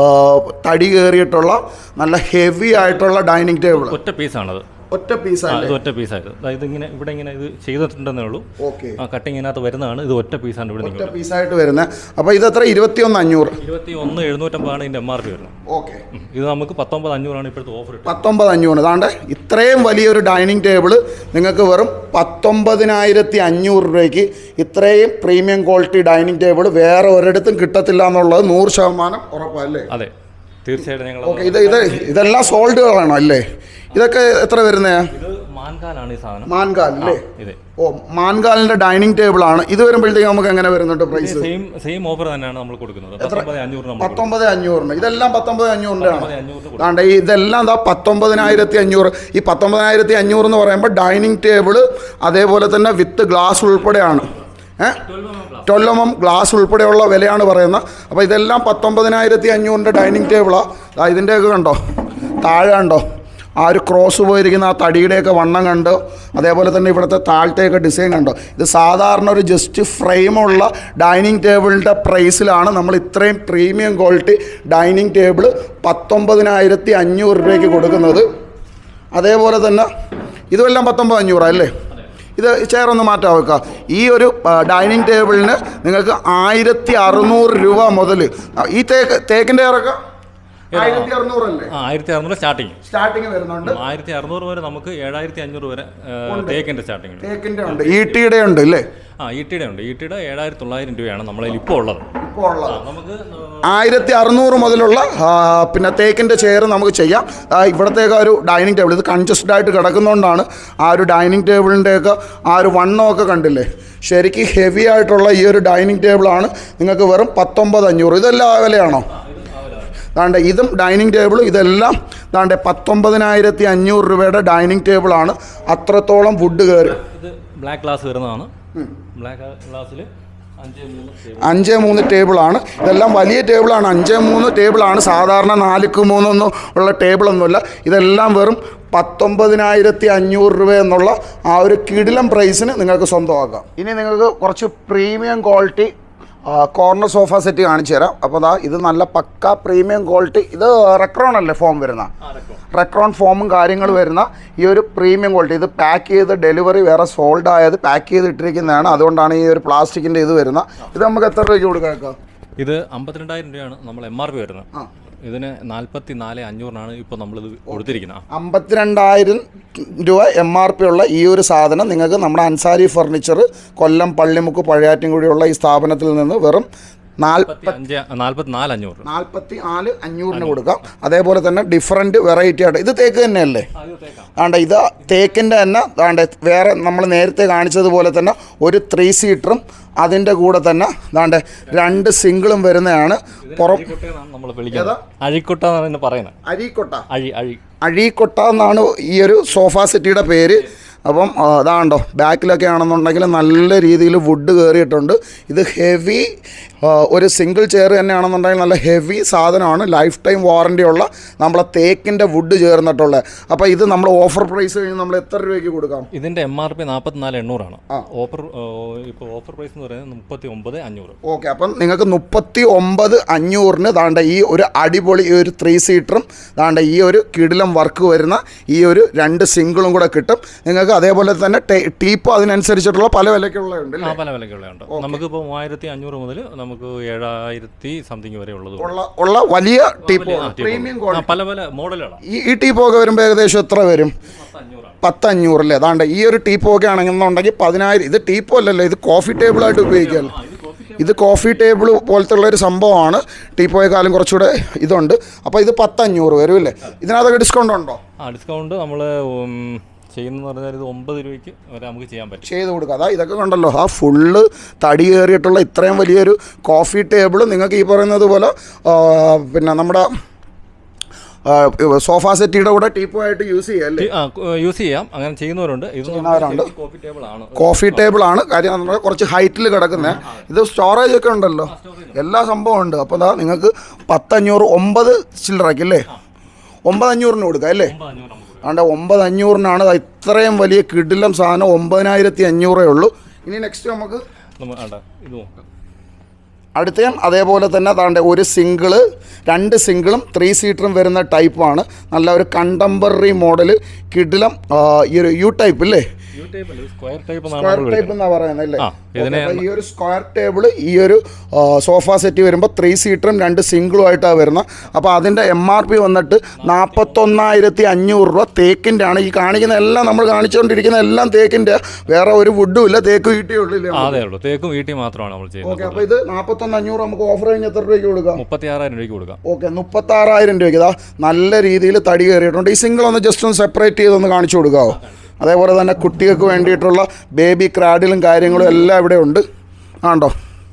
Speaker 1: തടി കയറിയിട്ടുള്ള നല്ല ഹെവി ആയിട്ടുള്ള ഡൈനിങ് ടേബിൾ
Speaker 4: ഒറ്റ പീസാണത്
Speaker 1: ഒറ്റ പീസാണ്
Speaker 4: ഇത് ഒറ്റ പീസായത് അതായത് ഇങ്ങനെ ഇവിടെ ഇങ്ങനെ ഇത് ചെയ്തിട്ടുണ്ടെന്നേ ഉള്ളൂ
Speaker 1: ഓക്കെ
Speaker 4: ആ കട്ടിങ്ങിനകത്ത് വരുന്നതാണ് ഇത് ഒറ്റ പീസാണ് ഇവിടെ
Speaker 1: ഒറ്റ
Speaker 4: നിൽക്കുന്നത്
Speaker 1: പീസായിട്ട് വരുന്നത് അപ്പോൾ ഇതെത്ര ഇരുപത്തിയൊന്ന് അഞ്ഞൂറ്
Speaker 4: ഇരുപത്തി ഒന്ന് എഴുന്നൂറ്റമ്പതാണ് ഇതിന്റെ എം ആർ പി വരുന്നത്
Speaker 1: ഓക്കെ
Speaker 4: ഉം. ഇത് നമുക്ക് പത്തൊമ്പത് അഞ്ഞൂറാണ് ഇപ്പോഴത്തെ ഓഫർ ഇട്ടത്
Speaker 1: പത്തൊമ്പത് അഞ്ഞൂറ് അതാണ്ട് ഇത്രയും വലിയൊരു ഡൈനിങ് ടേബിൾ നിങ്ങൾക്ക് വെറും പത്തൊമ്പതിനായിരത്തി അഞ്ഞൂറ് രൂപയ്ക്ക് ഇത്രയും പ്രീമിയം ക്വാളിറ്റി ഡൈനിങ് ടേബിൾ വേറെ ഒരിടത്തും കിട്ടത്തില്ല എന്നുള്ളത് നൂറ് ശതമാനം ഉറപ്പല്ലേ
Speaker 4: അതെ തീർച്ചയായിട്ടും ഞങ്ങൾ
Speaker 1: ഓക്കെ ഇത് ഇത് ഇതെല്ലാം സോൾഡുകളാണോ അല്ലേ ഇതൊക്കെ എത്ര വരുന്നേ
Speaker 4: ഇത് മാൻകാലാണ് ഈ സാധനം
Speaker 1: മാൻകാൽ അല്ലേ
Speaker 4: ഇത്
Speaker 1: ഓ മാൻകാലിൻ്റെ ഡൈനിങ് ടേബിൾ ആണ് ഇത് വരുമ്പോഴത്തേക്ക് നമുക്ക് എങ്ങനെ വരുന്നുണ്ട് പ്രൈസ്
Speaker 4: സെയിം സെയിം ഓഫർ തന്നെയാണ് നമ്മൾ കൊടുക്കുന്നത് പത്തൊമ്പത് അഞ്ഞൂറ് നമ്മൾ കൊടുക്കും.
Speaker 1: പത്തൊമ്പത് അഞ്ഞൂറിന് ഇതെല്ലാം പത്തൊമ്പത് അഞ്ഞൂറിൻ്റെ ആണ്
Speaker 4: പത്തൊമ്പത് അഞ്ഞൂറിന് കൊടുക്കും.
Speaker 1: അതാണ്ട് ഈ ഇതെല്ലാം ദാ പത്തൊമ്പതിനായിരത്തി അഞ്ഞൂറ് ഈ പത്തൊമ്പതിനായിരത്തി അഞ്ഞൂറ് എന്ന് പറയുമ്പോൾ ഡൈനിങ് ടേബിൾ അതേപോലെ തന്നെ വിത്ത് ഗ്ലാസ് ഉൾപ്പെടെയാണ് ഏഹ് ട്വൽവ് ഗ്ലാസ് ഉൾപ്പെടെയുള്ള വിലയാണ് പറയുന്നത് അപ്പോൾ ഇതെല്ലാം പത്തൊമ്പതിനായിരത്തി അഞ്ഞൂറിൻ്റെ ഡൈനിങ് ടേബിളാണ് ഇതിൻ്റെയൊക്കെ കണ്ടോ താഴെ കണ്ടോ ആ ഒരു ക്രോസ് പോയിരിക്കുന്ന ആ തടിയുടെയൊക്കെ വണ്ണം കണ്ടോ അതേപോലെ തന്നെ ഇവിടുത്തെ താഴത്തെയൊക്കെ ഡിസൈൻ കണ്ടോ ഇത് സാധാരണ ഒരു ജസ്റ്റ് ഫ്രെയിമുള്ള ഡൈനിങ് ടേബിളിൻ്റെ പ്രൈസിലാണ് നമ്മൾ ഇത്രയും പ്രീമിയം ക്വാളിറ്റി ഡൈനിങ് ടേബിൾ പത്തൊമ്പതിനായിരത്തി അഞ്ഞൂറ് രൂപയ്ക്ക് കൊടുക്കുന്നത് അതേപോലെ തന്നെ ഇതുമെല്ലാം പത്തൊമ്പത് അഞ്ഞൂറല്ലേ ഇത് ചെയർ ഒന്ന് മാറ്റാൻ വെക്കുക ഈ ഒരു ഡൈനിങ് ടേബിളിന് നിങ്ങൾക്ക് ആയിരത്തി അറുന്നൂറ് രൂപ മുതൽ ഈ തേക്ക് തേക്കിൻ്റെ ചെയറൊക്കെ ആയിരത്തി അറുന്നൂറല്ലേ
Speaker 4: ആ ആയിരത്തി അറുന്നൂറ് സ്റ്റാർട്ടിങ്
Speaker 1: സ്റ്റാർട്ടിങ് വരുന്നുണ്ട്
Speaker 4: ആയിരത്തി അറുന്നൂറ് വരെ നമുക്ക് ഏഴായിരത്തി അഞ്ഞൂറ് വരെ ഏ, തേക്കിന്റെ സ്റ്റാർട്ടിങ് ഉണ്ട്
Speaker 1: തേക്കിൻ്റെ ഉണ്ട് ഈട്ടിയുടെ ഉണ്ട് അല്ലേ
Speaker 4: ആ ഈട്ടിയുടെ ഉണ്ട് ഈട്ടിയുടെ ഏഴായിരത്തി തൊള്ളായിരം രൂപയാണ് നമ്മളതിൽ ഇപ്പോൾ ഉള്ളത്
Speaker 1: ഇപ്പോൾ ഉള്ളത്
Speaker 4: ആ, നമുക്ക്
Speaker 1: ആയിരത്തി അറുന്നൂറ് മുതലുള്ള ആ, പിന്നെ തേക്കിൻ്റെ ചെയർ നമുക്ക് ചെയ്യാം ആ, ഇവിടത്തേക്ക് ഒരു ഡൈനിങ് ടേബിൾ ഇത് കൺജസ്റ്റഡ് ആയിട്ട് കിടക്കുന്നതുകൊണ്ടാണ് ആ ഒരു ഡൈനിങ് ടേബിളിൻ്റെയൊക്കെ ആ ഒരു വണ്ണമൊക്കെ കണ്ടില്ലേ ശരിക്കും ഹെവി ആയിട്ടുള്ള ഈ ഒരു ഡൈനിങ് ടേബിളാണ് നിങ്ങൾക്ക് വെറും പത്തൊമ്പത് അഞ്ഞൂറ് ഇതെല്ലാം ആ വിലയാണോ ദാണ്ടെ ഇതും ഡൈനിങ് ടേബിളും ഇതെല്ലാം ദാണ്ടെ പത്തൊമ്പതിനായിരത്തി അഞ്ഞൂറ് രൂപയുടെ ഡൈനിങ് ടേബിളാണ് അത്രത്തോളം വുഡ് കയറി
Speaker 4: ഇത് ബ്ലാക്ക് ഗ്ലാസ് വരുന്നതാണ് ബ്ലാക്ക് ഗ്ലാസ്സിൽ അഞ്ച് മൂന്ന് table.
Speaker 1: അഞ്ച് മൂന്ന് ടേബിളാണ് ഇതെല്ലാം വലിയ ടേബിളാണ് അഞ്ച് മൂന്ന് ടേബിളാണ് സാധാരണ നാലുക്ക് മൂന്നൊന്നും ഉള്ള ടേബിളൊന്നുമില്ല ഇതെല്ലാം വെറും പത്തൊമ്പതിനായിരത്തി അഞ്ഞൂറ് രൂപ എന്നുള്ള ആ ഒരു കിടിലം പ്രൈസിന് നിങ്ങൾക്ക് സ്വന്തമാക്കാം ഇനി നിങ്ങൾക്ക് കുറച്ച് premium quality corner sofa set കാണിച്ചു തരാം അപ്പോൾ ദാ ഇത് നല്ല പക്ക പ്രീമിയം ക്വാളിറ്റി ഇത് റെക്രോൺ അല്ലേ ഫോം വരുന്ന റെക്രോൺ ഫോമും കാര്യങ്ങളും വരുന്ന ഈ ഒരു പ്രീമിയം ക്വാളിറ്റി ഇത് പാക്ക് ചെയ്ത് ഡെലിവറി വേറെ സോൾഡ് ആയത് പാക്ക് ചെയ്ത് ഇട്ടിരിക്കുന്നതാണ് അതുകൊണ്ടാണ് ഈ ഒരു പ്ലാസ്റ്റിക്കിൻ്റെ ഇത് വരുന്നത് ഇത് നമുക്ക് എത്ര രൂപയ്ക്ക് കൊടുക്കാം
Speaker 4: ഇത് അമ്പത്തിരണ്ടായിരം രൂപയാണ് നമ്മൾ എം ആർ പി വരുന്നത്
Speaker 1: ആ.
Speaker 4: ഇതിന് നാൽപ്പത്തി നാല് അഞ്ഞൂറിനാണ് ഇപ്പോൾ നമ്മളിത് കൊടുത്തിരിക്കുന്നത്
Speaker 1: അമ്പത്തിരണ്ടായിരം രൂപ എം ആർ പി ഉള്ള ഈ ഒരു സാധനം നിങ്ങൾക്ക് നമ്മുടെ അൻസാരി ഫർണിച്ചർ കൊല്ലം പള്ളിമുക്ക് പഴയാറ്റിൻകുടിയുള്ള ഈ സ്ഥാപനത്തിൽ നിന്ന് വെറും നാൽപ്പത്തി
Speaker 4: അഞ്ച് നാല്പത്തി നാല് അഞ്ഞൂറ്
Speaker 1: നാൽപ്പത്തി നാല് അഞ്ഞൂറിന് കൊടുക്കാം അതേപോലെ തന്നെ ഡിഫറൻറ്റ് വെറൈറ്റി ആയിട്ട് ഇത് തേക്ക് തന്നെയല്ലേ ആണ്ട ഇത് തേക്കിൻ്റെ തന്നെ ആണ്ട വേറെ നമ്മൾ നേരത്തെ കാണിച്ചതുപോലെ തന്നെ ഒരു ത്രീ സീറ്ററും അതിൻ്റെ കൂടെ തന്നെ ദാണ്ട് രണ്ട് സിംഗിളും വരുന്നതാണ് പുറം
Speaker 4: നമ്മൾ വിളിക്കുന്നത് അഴിക്കൊട്ട എന്നാണ് ഇതിനെ പറയുന്നത്
Speaker 1: അരീക്കൊട്ട
Speaker 4: അഴി അഴി
Speaker 1: അഴീക്കൊട്ട എന്നാണ് ഈ ഒരു സോഫ സെറ്റിയുടെ പേര് അപ്പം ആ, അതാണ്ടോ ബാക്കിലൊക്കെ ആണെന്നുണ്ടെങ്കിൽ നല്ല രീതിയിൽ വുഡ് കയറിയിട്ടുണ്ട് ഇത് ഹെവി ഒരു സിംഗിൾ ചെയർ തന്നെയാണെന്നുണ്ടെങ്കിൽ നല്ല ഹെവി സാധനമാണ് ലൈഫ് ടൈം വാറണ്ടി ഉള്ള നമ്മളെ തേക്കിൻ്റെ വുഡ് ചേർന്നിട്ടുള്ളത് അപ്പോൾ ഇത് നമ്മൾ ഓഫർ പ്രൈസ് കഴിഞ്ഞ് നമ്മൾ എത്ര രൂപയ്ക്ക് കൊടുക്കാം
Speaker 4: ഇതിന്റെ എം ആർ പി നാൽപ്പത്തിനാല് എണ്ണൂറാണ് ഓഫർ ഇപ്പോൾ ഓഫർ പ്രൈസ് എന്ന് പറയുന്നത് മുപ്പത്തി ഒമ്പത് അഞ്ഞൂറ്
Speaker 1: ഓക്കെ അപ്പം നിങ്ങൾക്ക് മുപ്പത്തി ഒമ്പത് അഞ്ഞൂറിന് ദാണ്ട ഈ ഒരു അടിപൊളി ഈ ഒരു ത്രീ സീറ്ററും ദാണ്ട ഈ ഒരു കിടിലം വർക്ക് വരുന്ന ഈ ഒരു രണ്ട് സിംഗിളും കൂടെ കിട്ടും നിങ്ങൾക്ക് അതേപോലെ തന്നെ ടീപ്പ് അതിനനുസരിച്ചിട്ടുള്ള പല വിലയ്ക്കുള്ളതുണ്ട്
Speaker 4: ആ പല വിലക്കുള്ളതുണ്ട് നമുക്കിപ്പോൾ മൂവായിരത്തി അഞ്ഞൂറ് മുതൽ നമുക്ക് ഏഴായിരത്തി സംതിങ് വരെ ഉള്ളത്
Speaker 1: ഉള്ള ഉള്ള വലിയ ടീപ്പ് പ്രീമിയം
Speaker 4: ആ, പല പല മോഡലുകളാണ്
Speaker 1: ഈ ഈ ടീപ്പൊക്കെ വരുമ്പോൾ ഏകദേശം എത്ര വരും പത്തഞ്ഞൂറ് അല്ലേ അതാണ്ട് ഈ ഒരു ടീപ്പൊക്കെ ആണെന്നുണ്ടെങ്കിൽ പതിനായിരം ഇത് ടീപ്പോ അല്ലല്ലോ ഇത് കോഫി ടേബിളായിട്ട് ഉപയോഗിക്കാമല്ലോ ഇത് കോഫി ടേബിൾ പോലത്തെ ഉള്ള ഒരു സംഭവമാണ് ടീപ്പോയെക്കാളും കുറച്ചുകൂടെ ഇതുണ്ട് അപ്പോൾ ഇത് പത്തഞ്ഞൂറ് വരും അല്ലേ ഇതിനകത്തൊക്കെ ഡിസ്കൗണ്ട് ഉണ്ടോ
Speaker 4: ആ ഡിസ്കൗണ്ട് നമ്മൾ ചെയ്യുന്നതെന്ന് പറഞ്ഞാൽ ഇത് ഒമ്പത് രൂപയ്ക്ക് വരെ നമുക്ക് ചെയ്യാൻ പറ്റും
Speaker 1: ചെയ്ത് കൊടുക്കുക അതാ ഇതൊക്കെ കണ്ടല്ലോ ആ ഫുള്ള് തടി കയറിയിട്ടുള്ള ഇത്രയും വലിയൊരു കോഫി ടേബിൾ നിങ്ങൾക്ക് ഈ പറയുന്നത് പോലെ ആ, പിന്നെ നമ്മുടെ സോഫ സെറ്റിയുടെ കൂടെ ടീപ്പോ ആയിട്ട് യൂസ് ചെയ്യാം അല്ലേ
Speaker 4: ആ യൂസ് ചെയ്യാം അങ്ങനെ ചെയ്യുന്നവരുണ്ട് ഇത്
Speaker 1: ചെയ്യുന്നവരുണ്ട്.
Speaker 4: കോഫി ടേബിൾ ആണ്
Speaker 1: കോഫി ടേബിൾ ആണ് കാര്യം എന്ന് പറഞ്ഞാൽ കുറച്ച് ഹൈറ്റിൽ കിടക്കുന്നത് ഇത് സ്റ്റോറേജ് ഒക്കെ ഉണ്ടല്ലോ എല്ലാ സംഭവം ഉണ്ട് അപ്പോൾ ദാ നിങ്ങൾക്ക് പത്തഞ്ഞൂറ് ഒമ്പത് ചില്ലറയ്ക്ക് അല്ലേ ഒമ്പത് അഞ്ഞൂറിന് കൊടുക്കാം അല്ലേ
Speaker 4: അഞ്ഞൂറ് നമുക്ക് കൊടുക്കാം.
Speaker 1: ആണ്ട് ഒമ്പത് അഞ്ഞൂറിനാണ് ദാ ഇത്രയും വലിയ കിടിലം സാധനം ഒമ്പതിനായിരത്തി അഞ്ഞൂറേ ഉള്ളൂ ഇനി നെക്സ്റ്റ് നമുക്ക്
Speaker 4: നമ്മ ആണ്ട ഇത് നോക്കാം
Speaker 1: അടുത്തയും അതേപോലെ തന്നെ താണ്ട് ഒരു സിംഗിള് രണ്ട് സിംഗിളും ത്രീ സീറ്ററും വരുന്ന ടൈപ്പാണ് നല്ല ഒരു കണ്ടംപററി മോഡൽ കിടിലം ആ, ഈ ഒരു യു ടൈപ്പ് അല്ലേ
Speaker 4: യു ടൈപ്പ് അല്ല സ്ക്വയർ ടൈപ്പ്
Speaker 1: സ്ക്വയർ ടൈപ്പ് എന്നാ പറയുന്നത് അല്ലേ
Speaker 4: ആ, ഇതിനെ-
Speaker 1: Okay, അപ്പൊ ഈ ഒരു സ്ക്വയർ ടേബിൾ ഈ ഒരു സോഫ സെറ്റ് വരുമ്പോൾ ത്രീ സീറ്ററും രണ്ട് സിംഗിളും ആയിട്ടാണ് വരുന്നത് അപ്പോൾ അതിൻ്റെ എം ആർ പി വന്നിട്ട് നാൽപ്പത്തൊന്നായിരത്തി അഞ്ഞൂറ് രൂപ തേക്കിൻ്റെ ആണ് ഈ കാണിക്കുന്ന എല്ലാം നമ്മൾ കാണിച്ചുകൊണ്ടിരിക്കുന്ന എല്ലാം തേക്കിൻ്റെ വേറെ ഒരു വുഡും ഇല്ല തേക്ക് വീട്ടിയേ ഉള്ളൂ ഇല്ലേ
Speaker 4: ആ, അതേ ഉള്ളൂ തേക്കും വീട്ടിൽ മാത്രമാണ് നമ്മൾ
Speaker 1: ഓക്കെ
Speaker 4: ചെയ്യുന്നത്
Speaker 1: അപ്പോൾ ഇത് നാൽപ്പത്തൊന്ന് അഞ്ഞൂറ് നമുക്ക് ഓഫർ കഴിഞ്ഞ് എത്ര രൂപയ്ക്ക് കൊടുക്കാം
Speaker 4: മുപ്പത്തി ആറായിരം രൂപയ്ക്ക് കൊടുക്കാം
Speaker 1: ഓക്കെ മുപ്പത്താറായിരം രൂപയ്ക്ക് ഇതാ നല്ല രീതിയിൽ തടി കയറിയിട്ടുണ്ട് ഈ സിംഗിൾ ഒന്ന് ജസ്റ്റ് ഒന്ന് സെപ്പറേറ്റ് ചെയ്തൊന്ന് കാണിച്ചു കൊടുക്കാമോ അതേപോലെ തന്നെ കുട്ടികൾക്ക് വേണ്ടിയിട്ടുള്ള ബേബി ക്രാഡിലും കാര്യങ്ങളും എല്ലാം ഇവിടെ ഉണ്ട് ആണ്ടോ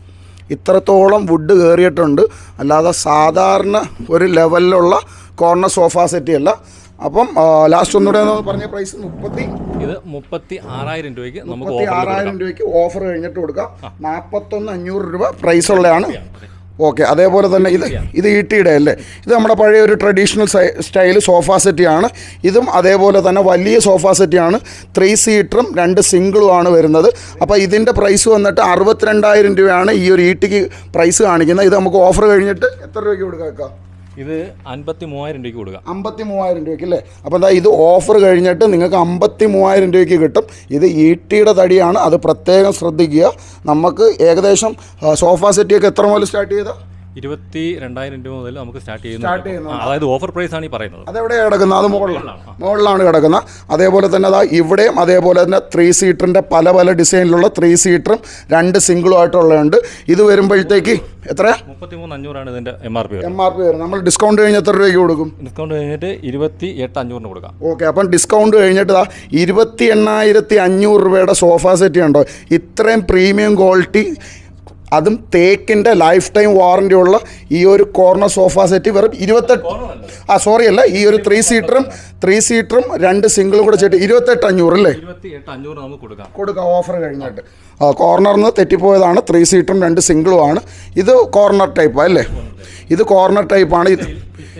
Speaker 1: ഇത്രത്തോളം വുഡ് കയറിയിട്ടുണ്ട് അല്ലാതെ സാധാരണ ഒരു ലെവലിലുള്ള കോർണർ സോഫ സെറ്റി അല്ല അപ്പം ലാസ്റ്റ് ഒന്നുകൂടെ ഒന്ന് പറഞ്ഞ പ്രൈസ് മുപ്പത്തി
Speaker 4: ഇത് മുപ്പത്തി ആറായിരം രൂപയ്ക്ക് നമുക്ക്
Speaker 1: മുപ്പത്തി
Speaker 4: ഓഫർ
Speaker 1: ആറായിരം രൂപയ്ക്ക് ഓഫർ കഴിഞ്ഞിട്ട് കൊടുക്കാം നാൽപ്പത്തൊന്ന് അഞ്ഞൂറ് രൂപ പ്രൈസ് ഉള്ളതാണ് ഓക്കെ അതേപോലെ തന്നെ ഇത് ഇത് ഈട്ടിയുടെ അല്ലേ ഇത് നമ്മുടെ പഴയ ഒരു ട്രഡീഷണൽ സ്റ്റൈൽ സോഫ സെറ്റിയാണ് ഇതും അതേപോലെ തന്നെ വലിയ സോഫ സെറ്റിയാണ് ത്രീ സീറ്ററും രണ്ട് സിംഗിളും ആണ് വരുന്നത് അപ്പോൾ ഇതിൻ്റെ പ്രൈസ് വന്നിട്ട് അറുപത്തിരണ്ടായിരം രൂപയാണ് ഈ ഒരു ഈട്ടിക്ക് പ്രൈസ് കാണിക്കുന്നത് ഇത് നമുക്ക് ഓഫർ കഴിഞ്ഞിട്ട് എത്ര രൂപയ്ക്ക് കൊടുക്കാം
Speaker 4: ഇത് അൻപത്തി മൂവായിരം രൂപയ്ക്ക് കൊടുക്കാം
Speaker 1: അമ്പത്തി മൂവായിരം രൂപയ്ക്ക് അല്ലേ അപ്പോൾ എന്താ ഇത് ഓഫർ കഴിഞ്ഞിട്ട് നിങ്ങൾക്ക് അമ്പത്തി മൂവായിരം രൂപയ്ക്ക് കിട്ടും ഇത് ഈട്ടിയുടെ തടിയാണ് അത് പ്രത്യേകം ശ്രദ്ധിക്കുക നമുക്ക് ഏകദേശം ആ, സോഫ സെറ്റിയൊക്കെ എത്ര മുതൽ സ്റ്റാർട്ട് ചെയ്ത
Speaker 4: ഇരുപത്തി രണ്ടായിരം രൂപ മുതൽ നമുക്ക് സ്റ്റാർട്ട്
Speaker 1: Start
Speaker 4: ചെയ്യുന്നു
Speaker 1: ചെയ്യുന്നുണ്ട്.
Speaker 4: അതായത് ഓഫർ പ്രൈസ് ആണ് ഈ പറയുന്നത്
Speaker 1: അതെവിടെയാണ് കിടക്കുന്നത് അത് മുകളിലാണ് മുകളിലാണ് കിടക്കുന്നത് അതേപോലെ തന്നെ അതാ ഇവിടെയും അതേപോലെ തന്നെ ത്രീ സീറ്ററിൻ്റെ പല പല ഡിസൈനിലുള്ള ത്രീ സീറ്ററും രണ്ട് സിംഗിളും ആയിട്ടുള്ളതുണ്ട് ഇത് വരുമ്പോഴത്തേക്ക് എത്രയാ
Speaker 4: മുപ്പത്തി മൂന്ന് അഞ്ഞൂറാണ് ഇതിന്റെ M R P
Speaker 1: M R P വരും നമ്മൾ ഡിസ്കൗണ്ട് കഴിഞ്ഞ് എത്ര രൂപയ്ക്ക് കൊടുക്കും
Speaker 4: ഡിസ്കൗണ്ട് കഴിഞ്ഞിട്ട് ഇരുപത്തി എട്ട് അഞ്ഞൂറിന് കൊടുക്കാം
Speaker 1: ഓക്കെ അപ്പം ഡിസ്കൗണ്ട് കഴിഞ്ഞിട്ട് ഇതാ ഇരുപത്തി എണ്ണായിരത്തി അഞ്ഞൂറ് രൂപയുടെ സോഫ സെറ്റ് ഉണ്ടോ ഇത്രയും പ്രീമിയം ക്വാളിറ്റി അതും തേക്കിൻ്റെ ലൈഫ് ടൈം വാറണ്ടി ഉള്ള ഈ ഒരു കോർണർ സോഫ സെറ്റ് വെറും ഇരുപത്തെട്ട് ആ സോറി അല്ല ഈ ഒരു ത്രീ സീറ്ററും ത്രീ സീറ്ററും രണ്ട് സിംഗിളും കൂടെ ചേട്ട് ഇരുപത്തെട്ട് അഞ്ഞൂറ് അല്ലേ
Speaker 4: ഇരുപത്തി എട്ട് അഞ്ഞൂറ് നമുക്ക് കൊടുക്കാം
Speaker 1: കൊടുക്കാം ഓഫർ കഴിഞ്ഞിട്ട് ആ കോർണറിൽ നിന്ന് തെറ്റിപ്പോയതാണ് ത്രീ സീറ്ററും രണ്ട് സിംഗിളും ആണ് ഇത് കോർണർ ടൈപ്പാണ് അല്ലേ ഇത് കോർണർ ടൈപ്പാണ് ഇത്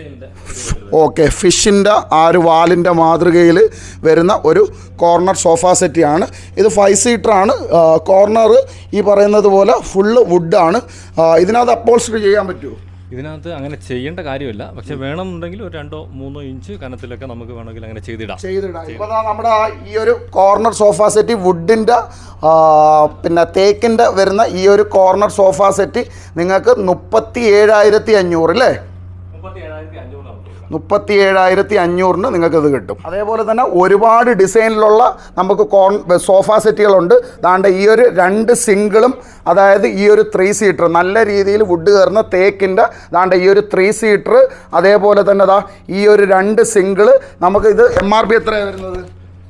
Speaker 1: ഓക്കെ ഫിഷിൻ്റെ ആ ഒരു വാലിൻ്റെ മാതൃകയിൽ വരുന്ന ഒരു കോർണർ സോഫ സെറ്റിയാണ് ഇത് ഫൈവ് സീറ്ററാണ് കോർണർ ഈ പറയുന്നത് പോലെ ഫുള്ള് വുഡാണ് ഇതിനകത്ത് അപ്പോൾസ്റ്ററി ചെയ്യാൻ പറ്റുമോ
Speaker 4: ഇതിനകത്ത് അങ്ങനെ ചെയ്യേണ്ട കാര്യമില്ല പക്ഷെ വേണമെന്നുണ്ടെങ്കിൽ ഒരു രണ്ടോ മൂന്നോ ഇഞ്ച് കനത്തിലൊക്കെ നമുക്ക് വേണമെങ്കിൽ അങ്ങനെ ചെയ്തിടാം
Speaker 1: ചെയ്തിടാം ഇപ്പോൾ ദാ നമ്മുടെ ആ ഈ ഒരു കോർണർ സോഫ സെറ്റ് വുഡിൻ്റെ പിന്നെ തേക്കിൻ്റെ വരുന്ന ഈ ഒരു കോർണർ സോഫ സെറ്റ് നിങ്ങൾക്ക് മുപ്പത്തി ഏഴായിരത്തി അഞ്ഞൂറ് അല്ലേ
Speaker 4: മുപ്പത്തി ഏഴായിരത്തി അഞ്ഞൂറ് നമുക്ക് കൊടുക്കാം
Speaker 1: മുപ്പത്തി ഏഴായിരത്തി അഞ്ഞൂറിന് നിങ്ങൾക്ക് ഇത് കിട്ടും അതേപോലെ തന്നെ ഒരുപാട് ഡിസൈനിലുള്ള നമുക്ക് കോൺ സോഫ സെറ്റുകളുണ്ട് ദാണ്ട് ഈ ഒരു രണ്ട് സിംഗിളും അതായത് ഈ ഒരു ത്രീ സീറ്റർ നല്ല രീതിയിൽ വുഡ് കയറുന്ന തേക്കിൻ്റെ ദാണ്ട് ഈ ഒരു ത്രീ സീറ്റർ അതേപോലെ തന്നെ ദാ ഈ ഒരു രണ്ട് സിംഗിള് നമുക്ക് ഇത് എം ആർ പി എത്രയാണ് വരുന്നത്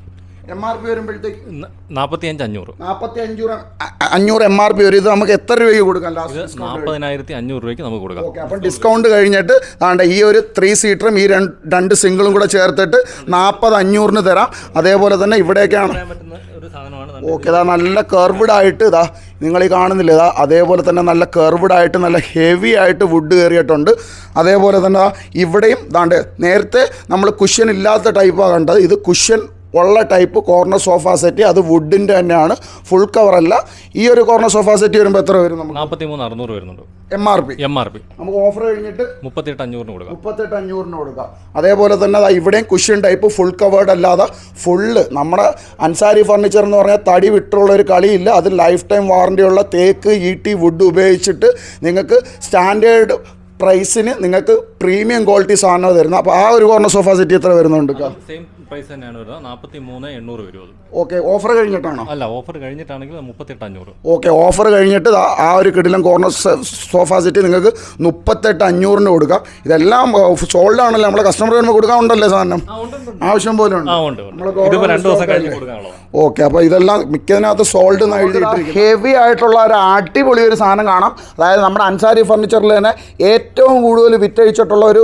Speaker 1: എം ആർ പി വരുമ്പോഴത്തേക്ക്
Speaker 4: നാൽപ്പത്തി അഞ്ച് അഞ്ഞൂറ്
Speaker 1: നാൽപ്പത്തി അഞ്ഞൂറ് അഞ്ഞൂറ് എം ആർ പി വരും ഇത് നമുക്ക് എത്ര രൂപയ്ക്ക് കൊടുക്കാം
Speaker 4: ഇത്
Speaker 1: ലാസ്റ്റ്
Speaker 4: നാൽപ്പതിനായിരത്തി അഞ്ഞൂറ് രൂപയ്ക്ക് നമുക്ക് കൊടുക്കാം
Speaker 1: ഓക്കെ അപ്പം ഡിസ്കൗണ്ട് കഴിഞ്ഞിട്ട് ആണ്ട് ഈ ഒരു ത്രീ സീറ്ററും ഈ രണ്ട് രണ്ട് സിംഗിളും കൂടെ ചേർത്തിട്ട് നാൽപ്പത് അഞ്ഞൂറിന് തരാം അതേപോലെ തന്നെ ഇവിടെയൊക്കെയാണ്
Speaker 4: പറയാൻ പറ്റുന്ന ഒരു സാധനമാണ്
Speaker 1: ഓക്കെ ഇതാ നല്ല കർവ്ഡ് ആയിട്ട് ഇതാ നിങ്ങൾ ഈ കാണുന്നില്ല ഇതാ അതേപോലെ തന്നെ നല്ല കർവ്ഡ് ആയിട്ട് നല്ല ഹെവി ആയിട്ട് വുഡ് കയറിയിട്ടുണ്ട് അതേപോലെ തന്നെ ദാ ഇവിടെയും ദാണ്ട് നേരത്തെ നമ്മൾ കുഷ്യൻ ഇല്ലാത്ത ടൈപ്പാണ് കണ്ടത് ഇത് കുഷ്യൻ ഉള്ള ടൈപ്പ് കോർണർ സോഫ സെറ്റ് അത് വുഡിൻ്റെ തന്നെയാണ് ഫുൾ കവറല്ല ഈ ഒരു കോർണർ സോഫ സെറ്റ് വരുമ്പോൾ എത്ര വരും നമുക്ക്
Speaker 4: നാൽപ്പത്തി മൂന്ന് അറുന്നൂറ് വരുന്നുണ്ട്
Speaker 1: M R P
Speaker 4: M R P
Speaker 1: നമുക്ക് ഓഫർ കഴിഞ്ഞിട്ട്
Speaker 4: മുപ്പത്തിയെട്ട് അഞ്ഞൂറിന് കൊടുക്കാം
Speaker 1: മുപ്പത്തെട്ട് അഞ്ഞൂറിന് കൊടുക്കാം അതേപോലെ തന്നെ ദാ ഇവിടെയും കുഷ്യൻ ടൈപ്പ് ഫുൾ കവേർഡ് അല്ലാതെ ഫുള്ള് നമ്മുടെ അൻസാരി ഫർണിച്ചർ എന്ന് പറഞ്ഞാൽ തടി വിട്ടുള്ള ഒരു കളിയില്ല അത് ലൈഫ് ടൈം വാറണ്ടിയുള്ള തേക്ക് ഈട്ടി വുഡ് ഉപയോഗിച്ചിട്ട് നിങ്ങൾക്ക് സ്റ്റാൻഡേർഡ് പ്രൈസിന് നിങ്ങൾക്ക് പ്രീമിയം ക്വാളിറ്റി സാധനം തരുന്നത് അപ്പോൾ ആ ഒരു കോർണർ സോഫ സെറ്റ് എത്ര വരുന്നുണ്ട്
Speaker 4: സെയിം പ്രൈസ് തന്നെയാണ് വരുന്നത് നാൽപ്പത്തി മൂന്ന് എണ്ണൂറ് വരും അത്
Speaker 1: ഓക്കെ ഓഫർ കഴിഞ്ഞിട്ടാണോ
Speaker 4: അല്ല ഓഫർ കഴിഞ്ഞിട്ടാണെങ്കിൽ മുപ്പത്തെട്ട് അഞ്ഞൂറ്
Speaker 1: ഓക്കെ ഓഫർ കഴിഞ്ഞിട്ട് ദാ ആ ഒരു കിടിലം കോർണർ സോഫ സെറ്റ് നിങ്ങൾക്ക് മുപ്പത്തെട്ട് അഞ്ഞൂറിന് കൊടുക്കാം ഇതെല്ലാം സോൾഡ് ആണല്ലോ നമ്മളെ കസ്റ്റമർ വരുമ്പോൾ കൊടുക്കാനുണ്ടല്ലേ സാധനം ആവശ്യം പോലെ ഉണ്ട്
Speaker 4: ആ ഉണ്ട് ഉണ്ട് ഇതിപ്പോൾ രണ്ട് ദിവസം കഴിഞ്ഞ് കൊടുക്കാനുള്ളതാണ്
Speaker 1: ഓക്കെ അപ്പോൾ ഇതെല്ലാം മിക്കതിനകത്ത് സോൾഡ് ഹെവി ആയിട്ടുള്ള ഒരു അടിപൊളി ഒരു സാധനം കാണാം അതായത് നമ്മുടെ അൻസാരി ഫർണിച്ചറിൽ തന്നെ ഏറ്റവും കൂടുതൽ വിറ്റഴിച്ചിട്ടുള്ള ഒരു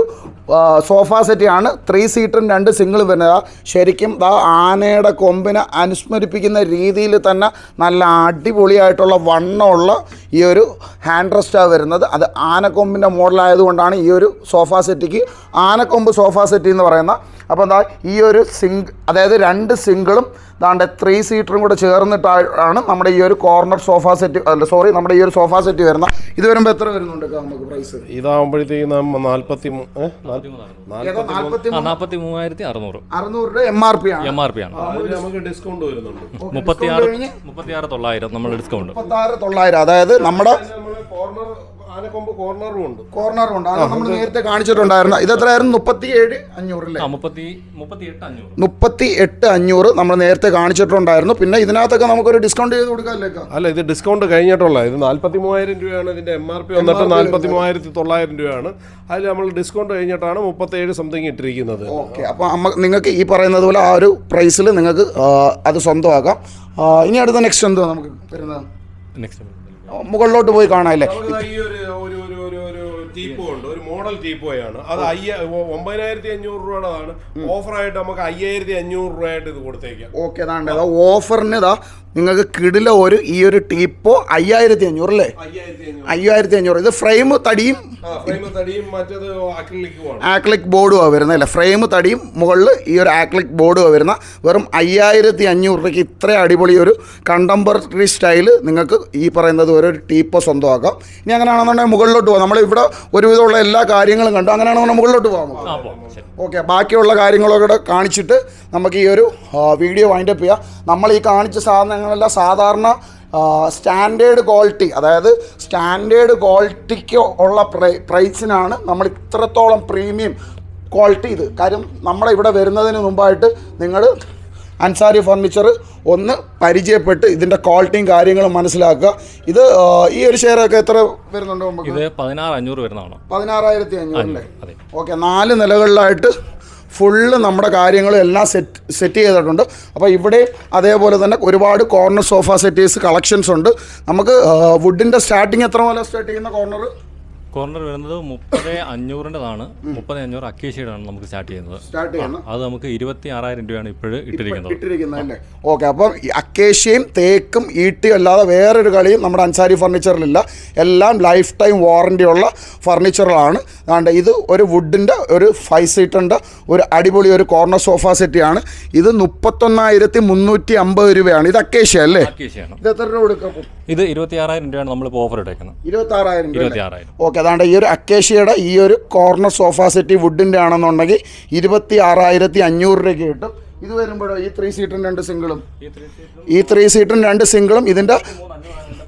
Speaker 1: സോഫ സെറ്റിയാണ് ത്രീ സീറ്ററും രണ്ട് സിംഗിളും വരുന്നത് ശരിക്കും ദാ ആനയുടെ കൊമ്പിനെ അനുസ്മരിപ്പിക്കുന്ന രീതിയിൽ തന്നെ നല്ല അടിപൊളിയായിട്ടുള്ള വണ്ണമുള്ള ഈ ഒരു ഹാൻഡ് റെസ്റ്റാണ് വരുന്നത് അത് ആനക്കൊമ്പിൻ്റെ മോഡലായതുകൊണ്ടാണ് ഈ ഒരു സോഫ സെറ്റിക്ക് ആനക്കൊമ്പ് സോഫ സെറ്റി എന്ന് പറയുന്ന അപ്പോൾ എന്താ ഈ ഒരു സിംഗ് അതായത് രണ്ട് സിംഗിളും ദാണ്ട് ത്രീ സീറ്ററും കൂടെ ചേർന്നിട്ടാണ് നമ്മുടെ ഈ ഒരു കോർണർ സോഫ സെറ്റ് അല്ല സോറി നമ്മുടെ ഈ ഒരു സോഫ സെറ്റ് വരുന്ന ഇത് വരുമ്പോൾ എത്ര വരുന്നുണ്ട് ഇക്ക നമുക്ക് പ്രൈസ്
Speaker 3: ഇതാകുമ്പോഴത്തേക്ക് നമ്മ നാൽപ്പത്തി മൂ- ഏ? നാൽ-
Speaker 1: ഏതാ നാൽപ്പത്തി
Speaker 4: ആ നാൽപ്പത്തി മൂവായിരത്തി അറുന്നൂറ്
Speaker 1: അറുന്നൂറ് രൂപ എം ആർ പി ആണ്
Speaker 4: എം ആർ പി ആണ്
Speaker 3: അതില് നമുക്ക് ഡിസ്കൗണ്ട് വരുന്നുണ്ട്
Speaker 4: മുപ്പത്തിയാറ് മുപ്പത്തിയാറ് തൊള്ളായിരം നമ്മൾ ഡിസ്കൗണ്ട്
Speaker 1: മുപ്പത്താറ് തൊള്ളായിരം അതായത് നമ്മുടെ
Speaker 3: നമ്മള് കോർണർ ആനക്കൊമ്പ് കോർണറും ഉണ്ട്
Speaker 1: കോർണർ ഉണ്ട് അത് നമ്മൾ നേരത്തെ കാണിച്ചിട്ടുണ്ടായിരുന്നു ഇത് എത്രയായിരുന്നു മുപ്പത്തി ഏഴ് അഞ്ഞൂറ് അല്ലേ
Speaker 4: ആ മുപ്പത്തി മുപ്പത്തി എട്ട് അഞ്ഞൂറ്
Speaker 1: മുപ്പത്തി എട്ട് അഞ്ഞൂറ് നമ്മൾ നേരത്തെ കാണിച്ചിട്ടുണ്ടായിരുന്നു പിന്നെ ഇതിനകത്തൊക്കെ നമുക്കൊരു ഡിസ്കൗണ്ട് ചെയ്ത് കൊടുക്കാമല്ലേ ഇക്ക?
Speaker 3: അല്ല ഇത് ഡിസ്കൗണ്ട് കഴിഞ്ഞിട്ടുള്ള ഇത് നാല്പത്തി മൂവായിരം രൂപയാണ് ഇതിന്റെ എം ആർ പി വന്നിട്ട് നാല്പത്തി മൂവായിരത്തി തൊള്ളായിരം രൂപയാണ് അതിൽ നമ്മൾ ഡിസ്കൗണ്ട് കഴിഞ്ഞിട്ടാണ് മുപ്പത്തേഴ് സംതിങ് ഇട്ടിരിക്കുന്നത്
Speaker 1: ഓക്കെ അപ്പോൾ അമ്മ നിങ്ങൾക്ക് ഈ പറയുന്നത് പോലെ ആ ഒരു പ്രൈസിൽ നിങ്ങൾക്ക് ആ, അത് സ്വന്തമാക്കാം ആ, ഇനി അടുത്ത നെക്സ്റ്റ് എന്തുവാ നമുക്ക് വരുന്നത്
Speaker 4: നെക്സ്റ്റ്
Speaker 1: മുകളിലോട്ട് പോയി കാണാമല്ലേ
Speaker 3: നമുക്ക് ഈ ഒരു ഒരു ഒരു ഒരു ഒരു ടീപ്പോ ഉണ്ട് ഒരു മോഡൽ ടീപ്പോയാണ് അത് അയ്യ ഒ- ഒമ്പതിനായിരത്തി അഞ്ഞൂറ് രൂപയുടെതാണ് ഓഫറായിട്ട് നമുക്ക് അയ്യായിരത്തി അഞ്ഞൂറ് രൂപയായിട്ട് ഇത് കൊടുത്തേക്കാം
Speaker 1: ഓക്കെ അതാണ്ട് അതാ ഓഫറിന് ഇതാ നിങ്ങൾക്ക് കിടില ഒരു ഈ ഒരു ടീപ്പോ അയ്യായിരത്തി അഞ്ഞൂറ് അല്ലേ
Speaker 3: അയ്യായിരത്തി അഞ്ഞൂറ്
Speaker 1: അയ്യായിരത്തി അഞ്ഞൂറ് ഇത് ഫ്രെയിം തടിയും
Speaker 3: ആ ഫ്രെയിം തടിയും മറ്റത് അക്രിലിക്കുമാണ്
Speaker 1: ആക്ലിക് ബോർഡുമാണ് വരുന്നത് അല്ലേ ഫ്രെയിം തടിയും മുകളിൽ ഈ ഒരു ആക്ലിക് ബോർഡുമാണ് വരുന്ന വെറും അയ്യായിരത്തി അഞ്ഞൂറ് രൂപയ്ക്ക് ഇത്ര അടിപൊളി ഒരു കണ്ടംപററി സ്റ്റൈൽ നിങ്ങൾക്ക് ഈ പറയുന്നത് ഒരു ടീപ്പോ സ്വന്തമാക്കാം ഇനി അങ്ങനെയാണെന്നുണ്ടെങ്കിൽ മുകളിലോട്ട് പോകാം നമ്മളിവിടെ ഒരുവിധമുള്ള എല്ലാ കാര്യങ്ങളും കണ്ടു അങ്ങനെയാണെന്നുണ്ടെങ്കിൽ മുകളിലോട്ട് പോകാം നമുക്ക്.
Speaker 4: ആ പോകാം ശരി
Speaker 1: ഓക്കെ ബാക്കിയുള്ള കാര്യങ്ങളൊക്കെ കൂടെ കാണിച്ചിട്ട് നമുക്ക് ഈ ഒരു ആ, വീഡിയോ വൈൻഡപ്പ് ചെയ്യാം നമ്മൾ ഈ കാണിച്ച സാധനങ്ങളെല്ലാം സാധാരണ സ്റ്റാൻഡേർഡ് ക്വാളിറ്റി അതായത് സ്റ്റാൻഡേർഡ് ക്വാളിറ്റിക്ക് ഉള്ള പ്രൈ പ്രൈസിനാണ് നമ്മൾ ഇത്രത്തോളം പ്രീമിയം ക്വാളിറ്റി ഇത് കാര്യം നമ്മളെ ഇവിടെ വരുന്നതിന് മുമ്പായിട്ട് നിങ്ങൾ അൻസാരി ഫർണിച്ചർ ഒന്ന് പരിചയപ്പെട്ട് ഇതിൻ്റെ ക്വാളിറ്റിയും കാര്യങ്ങളും മനസ്സിലാക്കുക ഇത് ആ, ഈ ഒരു ഷെയറൊക്കെ എത്ര വരുന്നുണ്ട് നമുക്ക്
Speaker 4: ഇത് പതിനാറ് അഞ്ഞൂറ് വരുന്നതാണ്
Speaker 1: പതിനാറായിരത്തി അഞ്ഞൂറ് അല്ലേ
Speaker 4: അതെ
Speaker 1: ഓക്കെ നാല് നിലകളിലായിട്ട് ഫുള്ള് നമ്മുടെ കാര്യങ്ങളും എല്ലാം സെറ്റ് സെറ്റ് ചെയ്തിട്ടുണ്ട് അപ്പോൾ ഇവിടെ അതേപോലെ തന്നെ ഒരുപാട് കോർണർ സോഫ സെറ്റീസ് കളക്ഷൻസ് ഉണ്ട് നമുക്ക് വുഡിൻ്റെ സ്റ്റാർട്ടിങ് എത്ര മുതൽ സ്റ്റാർട്ട് ചെയ്യുന്ന കോർണർ
Speaker 4: കോർണർ വരുന്നത് മുപ്പത് അഞ്ഞൂറിൻ്റെതാണ് മുപ്പത് അഞ്ഞൂറ് അക്കേഷ്യയാണ് നമുക്ക് സ്റ്റാർട്ട് ചെയ്യുന്നത്
Speaker 1: സ്റ്റാർട്ട് ചെയ്യുന്ന
Speaker 4: അത് നമുക്ക് ഇരുപത്തി ആറായിരം രൂപയാണ് ഇപ്പോഴും ഇട്ടിരിക്കുന്നത്
Speaker 1: ഇട്ടിരിക്കുന്നത് അല്ലേ ഓക്കെ അപ്പം ഈ അക്കേഷ്യയും തേക്കും ഈട്ടിയും അല്ലാതെ വേറൊരു കളിയും നമ്മുടെ അൻസാരി ഫർണിച്ചറിലില്ല എല്ലാം ലൈഫ് ടൈം വാറണ്ടി ഉള്ള ഫർണിച്ചറുകളാണ് അതുകൊണ്ട് ഇത് ഒരു വുഡിൻ്റെ ഒരു ഫൈവ് സീറ്ററിൻ്റെ ഒരു അടിപൊളി ഒരു കോർണർ സോഫ സെറ്റിയാണ് ഇത് മുപ്പത്തൊന്നായിരത്തി മുന്നൂറ്റി അമ്പത് രൂപയാണ് ഇത് അക്കേഷ്യ അല്ലേ
Speaker 4: അക്കേഷ്യയാണ്
Speaker 1: ഇത് എത്ര രൂപ കൊടുക്കും
Speaker 4: ഇത് ഇരുപത്തി ആറായിരം രൂപയാണ് നമ്മളിപ്പോൾ ഓഫർ ഇട്ടേക്കുന്നത്
Speaker 1: ഇരുപത്തി ആറായിരം രൂപ
Speaker 4: ഇരുപത്തി ആറായിരം
Speaker 1: ഓക്കെ അതാണ്ട് ഈ ഒരു അക്കേഷ്യയുടെ ഈ ഒരു കോർണർ സോഫ സെറ്റ് വുഡിൻ്റെ ആണെന്നുണ്ടെങ്കിൽ ഇരുപത്തി ആറായിരത്തി അഞ്ഞൂറ് രൂപയ്ക്ക് കിട്ടും ഇത് വരുമ്പോഴോ ഈ ത്രീ സീറ്റും രണ്ട് സിംഗിളും ഈ ത്രീ സീറ്റും രണ്ട് സിംഗിളും ഇതിൻ്റെ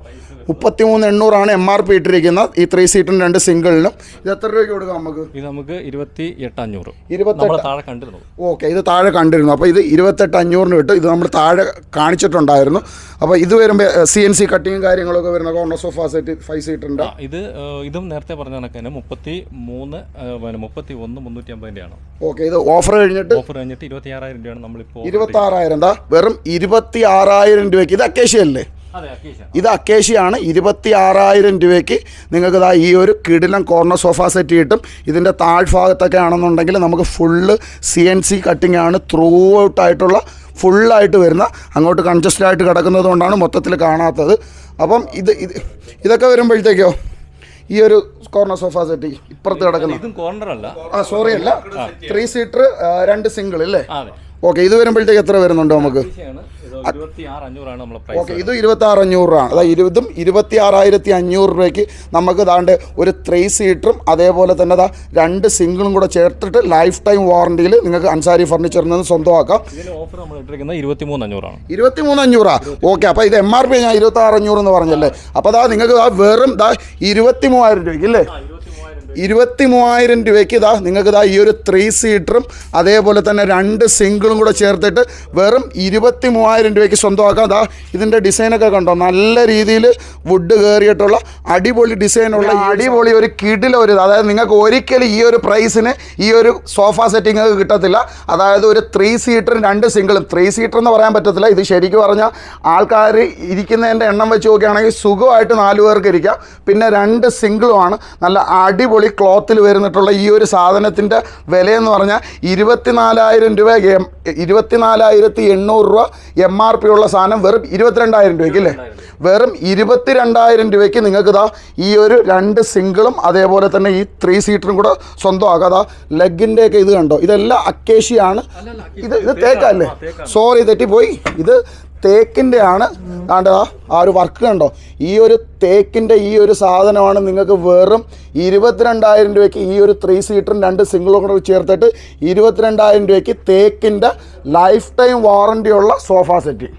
Speaker 1: മുപ്പത്തി മൂന്ന് എണ്ണൂറാണ് എം ആർ പി ഇട്ടിരിക്കുന്നത് ഈ ത്രീ സീറ്റിനും രണ്ട് സിംഗിളിനും ഇത് എത്ര രൂപയ്ക്ക് കൊടുക്കാം നമുക്ക്
Speaker 4: ഇത് നമുക്ക് ഇരുപത്തി എട്ട് അഞ്ഞൂറ്
Speaker 1: ഇരുപത്തെട്ട്
Speaker 4: നമ്മൾ താഴെ കണ്ടിരുന്നു
Speaker 1: ഓക്കെ ഇത് താഴെ കണ്ടിരുന്നു അപ്പോൾ ഇത് ഇരുപത്തെട്ട് അഞ്ഞൂറിന് കിട്ടും ഇത് നമ്മൾ താഴെ കാണിച്ചിട്ടുണ്ടായിരുന്നു അപ്പോൾ ഇത് വരുമ്പോൾ സി എൻ സി കട്ടിങ്ങും കാര്യങ്ങളൊക്കെ വരുന്ന കോർണർ സോഫ സെറ്റ് ഫൈവ് സീറ്ററിൻ്റെ
Speaker 4: ആ ഇത് ഏഹ്, ഇതും നേരത്തെ പറഞ്ഞ കണക്ക് തന്നെ മുപ്പത്തി മൂന്ന് ഏഹ്, പിന്നെ മുപ്പത്തി ഒന്ന് മുന്നൂറ്റി അമ്പതിൻ്റെയാണ്
Speaker 1: ഓക്കെ ഇത് ഓഫർ കഴിഞ്ഞിട്ട്
Speaker 4: ഓഫർ കഴിഞ്ഞിട്ട് ഇരുപത്തി ആറായിരം രൂപയാണ് നമ്മളിപ്പോൾ
Speaker 1: ഇരുപത്തി ആറായിരം എന്താ വെറും ഇരുപത്തി ആറായിരം രൂപയ്ക്ക് ഇത് അക്കേഷ്യ അല്ലേ
Speaker 4: അതെ അക്കീഷ
Speaker 1: ഇത് അക്കേഷ്യയാണ് ഇരുപത്തി ആറായിരം രൂപയ്ക്ക് നിങ്ങൾക്ക് ഇതാ ഈ ഒരു കിടിലം കോർണർ സോഫ സെറ്റ് കിട്ടും ഇതിൻ്റെ താഴ്ഭാഗത്തൊക്കെ ആണെന്നുണ്ടെങ്കിൽ നമുക്ക് full C N C cutting ആണ് ത്രൂ ഔട്ട് ആയിട്ടുള്ള ഫുള്ളായിട്ട് വരുന്ന അങ്ങോട്ട് കൺജസ്റ്റഡ് ആയിട്ട് കിടക്കുന്നത് കൊണ്ടാണ് മൊത്തത്തിൽ കാണാത്തത് അപ്പം ഇത് ഇത് ഇതൊക്കെ വരുമ്പോഴത്തേക്കോ ഈ ഒരു കോർണർ സോഫ സെറ്റ് ഇപ്പുറത്ത് കിടക്കുന്ന
Speaker 4: ഇതും കോർണർ അല്ല
Speaker 1: ആ സോറി അല്ല ത്രീ സീറ്റർ രണ്ട് സിംഗിൾ അല്ലേ
Speaker 4: ആ, അതെ
Speaker 1: ഓക്കെ ഇത് വരുമ്പോഴത്തേക്ക് എത്ര വരുന്നുണ്ട് നമുക്ക്
Speaker 4: അക്കീഷയാണ് ഇത് ഇരുപത്തി ആറ് അഞ്ഞൂറാണ് നമ്മളെ
Speaker 1: ഓക്കെ
Speaker 4: പ്രൈസ്
Speaker 1: ഇത് ഇരുപത്തി ആറ് അഞ്ഞൂറ് രൂപയാണ് അതായത് ഇരുപതും ഇരുപത്തി ആറായിരത്തി അഞ്ഞൂറ് രൂപയ്ക്ക് നമുക്ക് ദാണ്ട് ഒരു ത്രീ സീറ്ററും അതേപോലെ തന്നെ ദാ രണ്ട് സിംഗിളും കൂടെ ചേർത്തിട്ട് ലൈഫ് ടൈം വാറണ്ടിയിൽ നിങ്ങൾക്ക് അൻസാരി ഫർണിച്ചറിൽ നിന്ന് സ്വന്തമാക്കാം
Speaker 4: ഇതിന് ഓഫർ നമ്മൾ ഇട്ടിരിക്കുന്നത് ഇരുപത്തി മൂന്ന് അഞ്ഞൂറാണ്
Speaker 1: ഇരുപത്തി മൂന്ന് അഞ്ഞൂറാ ഓക്കെ അപ്പോൾ ഇത് എം ആർ പി ഞാൻ ഇരുപത്തി ആറ് അഞ്ഞൂറ് എന്ന് പറഞ്ഞല്ലേ അപ്പോൾ ദാ നിങ്ങൾക്ക് ദാ വെറും ദാ ഇരുപത്തി മൂവായിരം രൂപയ്ക്ക് അല്ലേ ഇരുപത്തി മൂവായിരം രൂപയ്ക്ക് ഇതാ നിങ്ങൾക്ക് ഇതാ ഈ ഒരു ത്രീ സീറ്ററും അതേപോലെ തന്നെ രണ്ട് സിംഗിളും കൂടെ ചേർത്തിട്ട് വെറും ഇരുപത്തി മൂവായിരം രൂപയ്ക്ക് സ്വന്തമാക്കാം അതാ ഇതിൻ്റെ ഡിസൈനൊക്കെ കണ്ടോ നല്ല രീതിയിൽ വുഡ് കയറിയിട്ടുള്ള അടിപൊളി ഡിസൈനുള്ള അടിപൊളി ഒരു കിടില ഒരു ഇത്. അതായത് നിങ്ങൾക്ക് ഒരിക്കലും ഈ ഒരു പ്രൈസിന് ഈ ഒരു സോഫ സെറ്റിംഗ് കിട്ടത്തില്ല അതായത് ഒരു ത്രീ സീറ്ററും രണ്ട് സിംഗിളും ത്രീ സീറ്റർ എന്ന് പറയാൻ പറ്റത്തില്ല ഇത് ശരിക്കും പറഞ്ഞാൽ ആൾക്കാർ ഇരിക്കുന്നതിൻ്റെ എണ്ണം വെച്ച് നോക്കുകയാണെങ്കിൽ സുഖമായിട്ട് നാല് പേർക്ക് ഇരിക്കാം പിന്നെ രണ്ട് സിംഗിളുമാണ് നല്ല അടിപൊളി ക്ലോത്തിൽ വരുന്നിട്ടുള്ള ഈ ഒരു സാധനത്തിൻ്റെ വിലയെന്ന് പറഞ്ഞാൽ ഇരുപത്തിനാലായിരം രൂപ എം ഇരുപത്തിനാലായിരത്തി എണ്ണൂറ് രൂപ എം ആർ പി ഉള്ള സാധനം വെറും ഇരുപത്തിരണ്ടായിരം രൂപയ്ക്ക് അല്ലേ വെറും ഇരുപത്തിരണ്ടായിരം രൂപയ്ക്ക് നിങ്ങൾക്ക് ഇതാ ഈ ഒരു രണ്ട് സിംഗിളും അതേപോലെ തന്നെ ഈ ത്രീ സീറ്ററും കൂടെ സ്വന്തമാക്കാം അതാ ലെഗിൻ്റെ ഒക്കെ ഇത് കണ്ടോ ഇതെല്ലാം അക്കേഷിയാണ് ഇത് ഇത് തേക്കല്ലേ സോറി തെറ്റിപ്പോയി ഇത് തേക്കിൻ്റെ ആണ് ആണ്ട് ആ ആ ഒരു വർക്ക് കണ്ടോ ഈ ഒരു തേക്കിൻ്റെ ഈ ഒരു സാധനമാണ് നിങ്ങൾക്ക് വെറും ഇരുപത്തിരണ്ടായിരം രൂപയ്ക്ക് ഈ ഒരു ത്രീ സീറ്ററും രണ്ട് സിംഗിളും കൂടെ ചേർത്തിട്ട് ഇരുപത്തിരണ്ടായിരം രൂപയ്ക്ക് തേക്കിൻ്റെ ലൈഫ് ടൈം വാറണ്ടി ഉള്ള സോഫ സെറ്റ്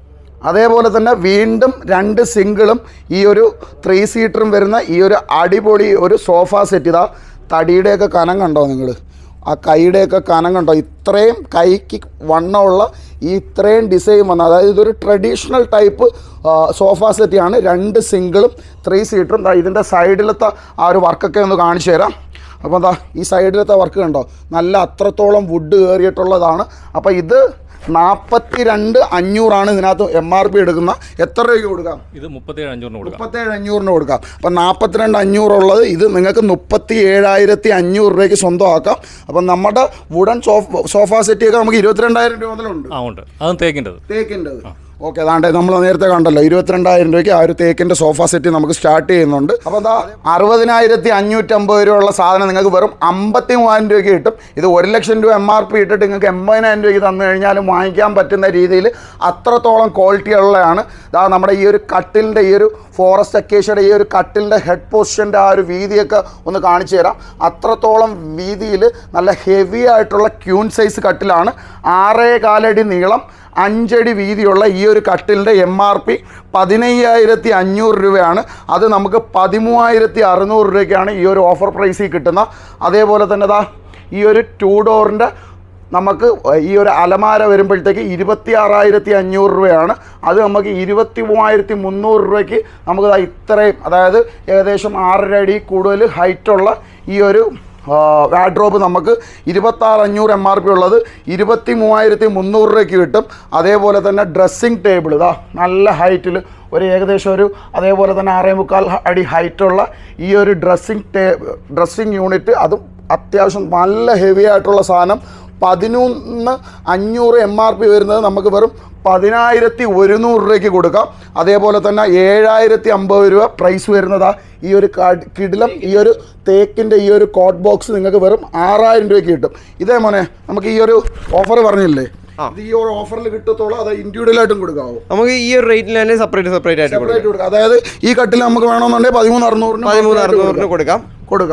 Speaker 1: അതേപോലെ തന്നെ വീണ്ടും രണ്ട് സിംഗിളും ഈ ഒരു ത്രീ സീറ്ററും വരുന്ന ഈ ഒരു അടിപൊളി ഒരു സോഫ സെറ്റ് ഇതാ തടിയുടെയൊക്കെ കനം കണ്ടോ നിങ്ങൾ ആ കൈയുടെയൊക്കെ കനം കണ്ടോ ഇത്രയും കൈക്ക് വണ്ണമുള്ള ഈ ഇത്രയും ഡിസൈൻ വന്ന അതായത് ഇതൊരു ട്രഡീഷണൽ ടൈപ്പ് സോഫ സെറ്റിയാണ് രണ്ട് സിംഗിളും ത്രീ സീറ്ററും ദാ ഇതിൻ്റെ സൈഡിലത്തെ ആ ഒരു വർക്കൊക്കെ ഒന്ന് കാണിച്ചു തരാം അപ്പോൾ എന്താ ഈ സൈഡിലത്തെ വർക്ക് കണ്ടോ നല്ല അത്രത്തോളം വുഡ് കയറിയിട്ടുള്ളതാണ് അപ്പോൾ ഇത് നാൽപ്പത്തി രണ്ട് അഞ്ഞൂറാണ് ഇതിനകത്ത് എം ആർ പി എടുക്കുന്ന എത്ര രൂപയ്ക്ക് കൊടുക്കാം
Speaker 4: ഇത് മുപ്പത്തേഴ് അഞ്ഞൂറിന് കൊടുക്കാം
Speaker 1: മുപ്പത്തേഴ് അഞ്ഞൂറിന് കൊടുക്കാം അപ്പം നാൽപ്പത്തിരണ്ട് അഞ്ഞൂറുള്ളത് ഇത് നിങ്ങൾക്ക് മുപ്പത്തി ഏഴായിരത്തി അഞ്ഞൂറ് രൂപയ്ക്ക് സ്വന്തമാക്കാം അപ്പം നമ്മുടെ വുഡൻ സോഫ സോഫ സെറ്റിയൊക്കെ നമുക്ക് ഇരുപത്തിരണ്ടായിരം രൂപ മുതലുണ്ട്
Speaker 4: ആ ഉണ്ട് അതും തേക്കിൻ്റെത്
Speaker 1: തേക്കിൻ്റെത് ഓക്കെ അതാണ്ട് നമ്മൾ നേരത്തെ കണ്ടല്ലോ ഇരുപത്തിരണ്ടായിരം രൂപയ്ക്ക് ആ ഒരു തേക്കിൻ്റെ സോഫ സെറ്റ് നമുക്ക് സ്റ്റാർട്ട് ചെയ്യുന്നുണ്ട് അപ്പോൾ എന്താ അറുപതിനായിരത്തി അഞ്ഞൂറ്റമ്പത് രൂപയുള്ള സാധനം നിങ്ങൾക്ക് വെറും അമ്പത്തി മൂവായിരം രൂപയ്ക്ക് കിട്ടും ഇത് ഒരു ലക്ഷം രൂപ എം ആർ പി ഇട്ടിട്ട് നിങ്ങൾക്ക് എൺപതിനായിരം രൂപയ്ക്ക് തന്നു കഴിഞ്ഞാലും വാങ്ങിക്കാൻ പറ്റുന്ന രീതിയിൽ അത്രത്തോളം ക്വാളിറ്റി ഉള്ളതാണ് ഇതാ നമ്മുടെ ഈ ഒരു കട്ടിലിൻ്റെ ഈ ഒരു ഫോറസ്റ്റ് അക്കേഷ്യയുടെ ഈ ഒരു കട്ടിലിൻ്റെ ഹെഡ് പൊസിഷൻ്റെ ആ ഒരു വീതിയൊക്കെ ഒന്ന് കാണിച്ചു തരാം അത്രത്തോളം വീതിയിൽ നല്ല ഹെവി ആയിട്ടുള്ള ക്യൂൺ സൈസ് കട്ടിലാണ് ആറേ കാലടി നീളം അഞ്ചടി വീതിയുള്ള ഈ ഒരു കട്ടിലിൻ്റെ എം ആർ പി പതിനയ്യായിരത്തി അഞ്ഞൂറ് രൂപയാണ് അത് നമുക്ക് പതിമൂവായിരത്തി അറുന്നൂറ് രൂപയ്ക്കാണ് ഈ ഒരു ഓഫർ പ്രൈസിൽ കിട്ടുന്ന അതേപോലെ തന്നെ ദാ ഈ ഒരു ടൂ ഡോറിൻ്റെ നമുക്ക് ഈ ഒരു അലമാര വരുമ്പോഴത്തേക്ക് ഇരുപത്തി ആറായിരത്തി അഞ്ഞൂറ് രൂപയാണ് അത് നമുക്ക് ഇരുപത്തി മൂവായിരത്തി മുന്നൂറ് രൂപയ്ക്ക് നമുക്ക് ദാ ഇത്രയും അതായത് ഏകദേശം ആറര അടി കൂടുതൽ ഹൈറ്റുള്ള ഈ ഒരു വാഡ്രോബ് നമുക്ക് ഇരുപത്താറ് അഞ്ഞൂറ് എം ആർ പി ഉള്ളത് ഇരുപത്തി മൂവായിരത്തി മുന്നൂറ് രൂപയ്ക്ക് കിട്ടും അതേപോലെ തന്നെ ഡ്രസ്സിങ് ടേബിൾ ഇതാ നല്ല ഹൈറ്റിൽ ഒരു ഏകദേശം ഒരു അതേപോലെ തന്നെ ആറേ മുക്കാൽ അടി ഹൈറ്റുള്ള ഈ ഒരു ഡ്രസ്സിങ് ടേ ഡ്രസ്സിങ് യൂണിറ്റ് അതും അത്യാവശ്യം നല്ല ഹെവി ആയിട്ടുള്ള സാധനം പതിനൊന്ന് അഞ്ഞൂറ് എം ആർ പി വരുന്നത് നമുക്ക് വെറും പതിനായിരത്തി ഒരുന്നൂറ് രൂപയ്ക്ക് കൊടുക്കാം അതേപോലെ തന്നെ ഏഴായിരത്തി അമ്പത് രൂപ പ്രൈസ് വരുന്നതാ ഈ ഒരു കാഡ്- കിടിലം ഈ ഒരു തേക്കിൻ്റെ ഈ ഒരു കോട്ട് ബോക്സ് നിങ്ങൾക്ക് വെറും ആറായിരം രൂപയ്ക്ക് കിട്ടും ഇതേ മോനെ നമുക്ക് ഈ ഒരു ഓഫർ പറഞ്ഞില്ലേ ഇത് ഈ ഒരു ഓഫറിൽ കിട്ടത്തോളം അത് ഇൻഡിവിജ്വലായിട്ടും കൊടുക്കാവോ
Speaker 2: നമുക്ക് ഈ ഒരു റേറ്റിൽ തന്നെ സെപ്പറേറ്റ് സെപ്പറേറ്റ് ആയിട്ട് കൊടുക്കാം
Speaker 1: സെപ്പറേറ്റ് കൊടുക്കാം അതായത് ഈ കട്ടിൽ നമുക്ക് വേണമെന്നുണ്ടെങ്കിൽ പതിമൂന്ന് അറുന്നൂറിന്
Speaker 2: പതിമൂന്ന് അറുന്നൂറിന് കൊടുക്കാം
Speaker 1: കൊടുക്കാം